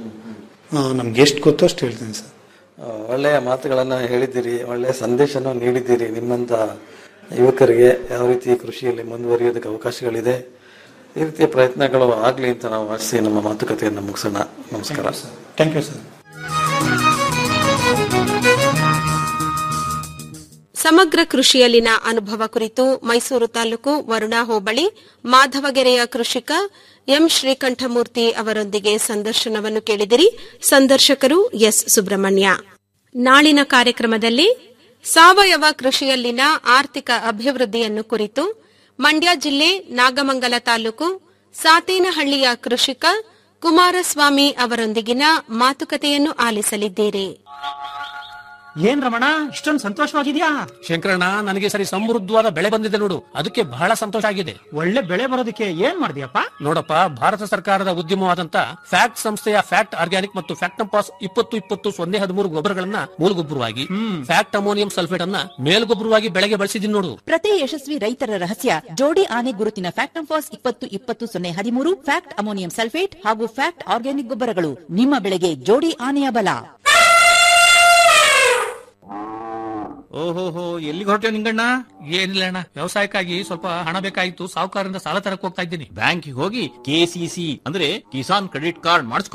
ನಮ್ಗೆ ಎಷ್ಟು ಗೊತ್ತೋ ಅಷ್ಟು ಹೇಳ್ತೀನಿ ಸರ್ ಆ, ಒಳ್ಳೆಯ ಮಾತುಗಳನ್ನ ಹೇಳಿದ್ದೀರಿ ಒಳ್ಳೆಯ ಸಂದೇಶನ ನೀಡಿದ್ದೀರಿ ನಿಮ್ಮಂತ ಯುವಕರಿಗೆ ಯಾವ ರೀತಿ ಕೃಷಿಯಲ್ಲಿ ಮುಂದುವರಿಯೋದಕ್ಕೆ ಅವಕಾಶಗಳಿದೆ ಈ ರೀತಿಯ ಪ್ರಯತ್ನಗಳು ಆಗ್ಲಿ ಅಂತ ನಾವು ಆಶಿಸಿ ನಮ್ಮ ಮಾತುಕತೆಯನ್ನು ಮುಗಿಸೋಣ ನಮಸ್ಕಾರ ಥ್ಯಾಂಕ್ ಯು ಸರ್ ಸಮಗ್ರ ಕೃಷಿಯಲ್ಲಿನ ಅನುಭವ ಕುರಿತು ಮೈಸೂರು ತಾಲೂಕು ವರುಣಾ ಹೋಬಳಿ ಮಾಧವಗೆರೆಯ ಕೃಷಿಕ ಎಂ ಶ್ರೀಕಂಠಮೂರ್ತಿ ಅವರೊಂದಿಗೆ ಸಂದರ್ಶನವನ್ನು ಕೇಳಿದಿರಿ ಸಂದರ್ಶಕರು ಎಸ್ ಸುಬ್ರಹ್ಮಣ್ಯ ನಾಳಿನ ಕಾರ್ಯಕ್ರಮದಲ್ಲಿ ಸಾವಯವ ಕೃಷಿಯಲ್ಲಿನ ಆರ್ಥಿಕ ಅಭಿವೃದ್ಧಿಯನ್ನು ಕುರಿತು ಮಂಡ್ಯ ಜಿಲ್ಲೆ ನಾಗಮಂಗಲ ತಾಲೂಕು ಸಾತೇನಹಳ್ಳಿಯ ಕೃಷಿಕ ಕುಮಾರಸ್ವಾಮಿ ಅವರೊಂದಿಗಿನ ಮಾತುಕತೆಯನ್ನು ಆಲಿಸಲಿದ್ದೀರಿ ಏನ್ ರಮಣ ಇಷ್ಟೊಂದು ಸಂತೋಷವಾಗಿದ್ಯಾ ಶಂಕರಣ್ಣ ನನಗೆ ಸರಿ ಸಮೃದ್ಧವಾದ ಬೆಳೆ ಬಂದಿದೆ ನೋಡು ಅದಕ್ಕೆ ಬಹಳ ಸಂತೋಷ ಆಗಿದೆ ಒಳ್ಳೆ ಬೆಳೆ ಬರೋದಕ್ಕೆ ಏನ್ ಮಾಡಿದ್ಯಪ್ಪ ನೋಡಪ್ಪ ಭಾರತ ಸರ್ಕಾರದ ಉದ್ಯಮವಾದಂತ ಫ್ಯಾಕ್ಟ್ ಸಂಸ್ಥೆಯ ಫ್ಯಾಕ್ಟ್ ಆರ್ಗ್ಯಾನಿಕ್ ಮತ್ತು ಫ್ಯಾಕ್ಟಂಪಾಸ್ ಇಪ್ಪತ್ತು ಇಪ್ಪತ್ತು ಸೊನ್ನೆ ಹದಿಮೂರು ಗೊಬ್ಬರಗಳನ್ನ ಮೂಲಗೊಬ್ಬರವಾಗಿ ಫ್ಯಾಕ್ಟ್ ಅಮೋನಿಯಂ ಸಲ್ಫೇಟ್ ಅನ್ನ ಮೇಲ್ಗೊಬ್ಬರವಾಗಿ ಬೆಳೆಗೆ ಬಳಸಿದೀನಿ ನೋಡು ಪ್ರತಿ ಯಶಸ್ವಿ ರೈತರ ರಹಸ್ಯ ಜೋಡಿ ಆನೆ ಗುರುತಿನ ಫ್ಯಾಕ್ಟಂಫಾಸ್ ಇಪ್ಪತ್ತು ಇಪ್ಪತ್ತು ಸೊನ್ನೆ ಹದಿಮೂರು ಫ್ಯಾಕ್ಟ್ ಅಮೋನಿಯಂ ಸಲ್ಫೇಟ್ ಹಾಗೂ ಫ್ಯಾಕ್ಟ್ ಆರ್ಗ್ಯಾನಿಕ್ ಗೊಬ್ಬರಗಳು ನಿಮ್ಮ ಬೆಳೆಗೆ ಜೋಡಿ ಆನೆಯ ಬಲ ಓಹೋಹೋ ಎಲ್ಲಿಗೆ ಹೊರಟ್ಯೋ ನಿಂಗಣ್ಣ ಏನಿಲ್ಲ ಅಣ್ಣ ವ್ಯವಸಾಯಕ್ಕಾಗಿ ಸ್ವಲ್ಪ ಹಣ ಬೇಕಾಗಿತ್ತು ಸಾಹುಕಾರರಿಂದ ಸಾಲ ತರಕ್ ಹೋಗ್ತಾ ಇದ್ದೀನಿ ಬ್ಯಾಂಕಿಗೆ ಹೋಗಿ ಕೆಸಿಸಿ ಅಂದ್ರೆ ಕಿಸಾನ್ ಕ್ರೆಡಿಟ್ ಕಾರ್ಡ್ ಮಾಡಿಸ್ಕೊ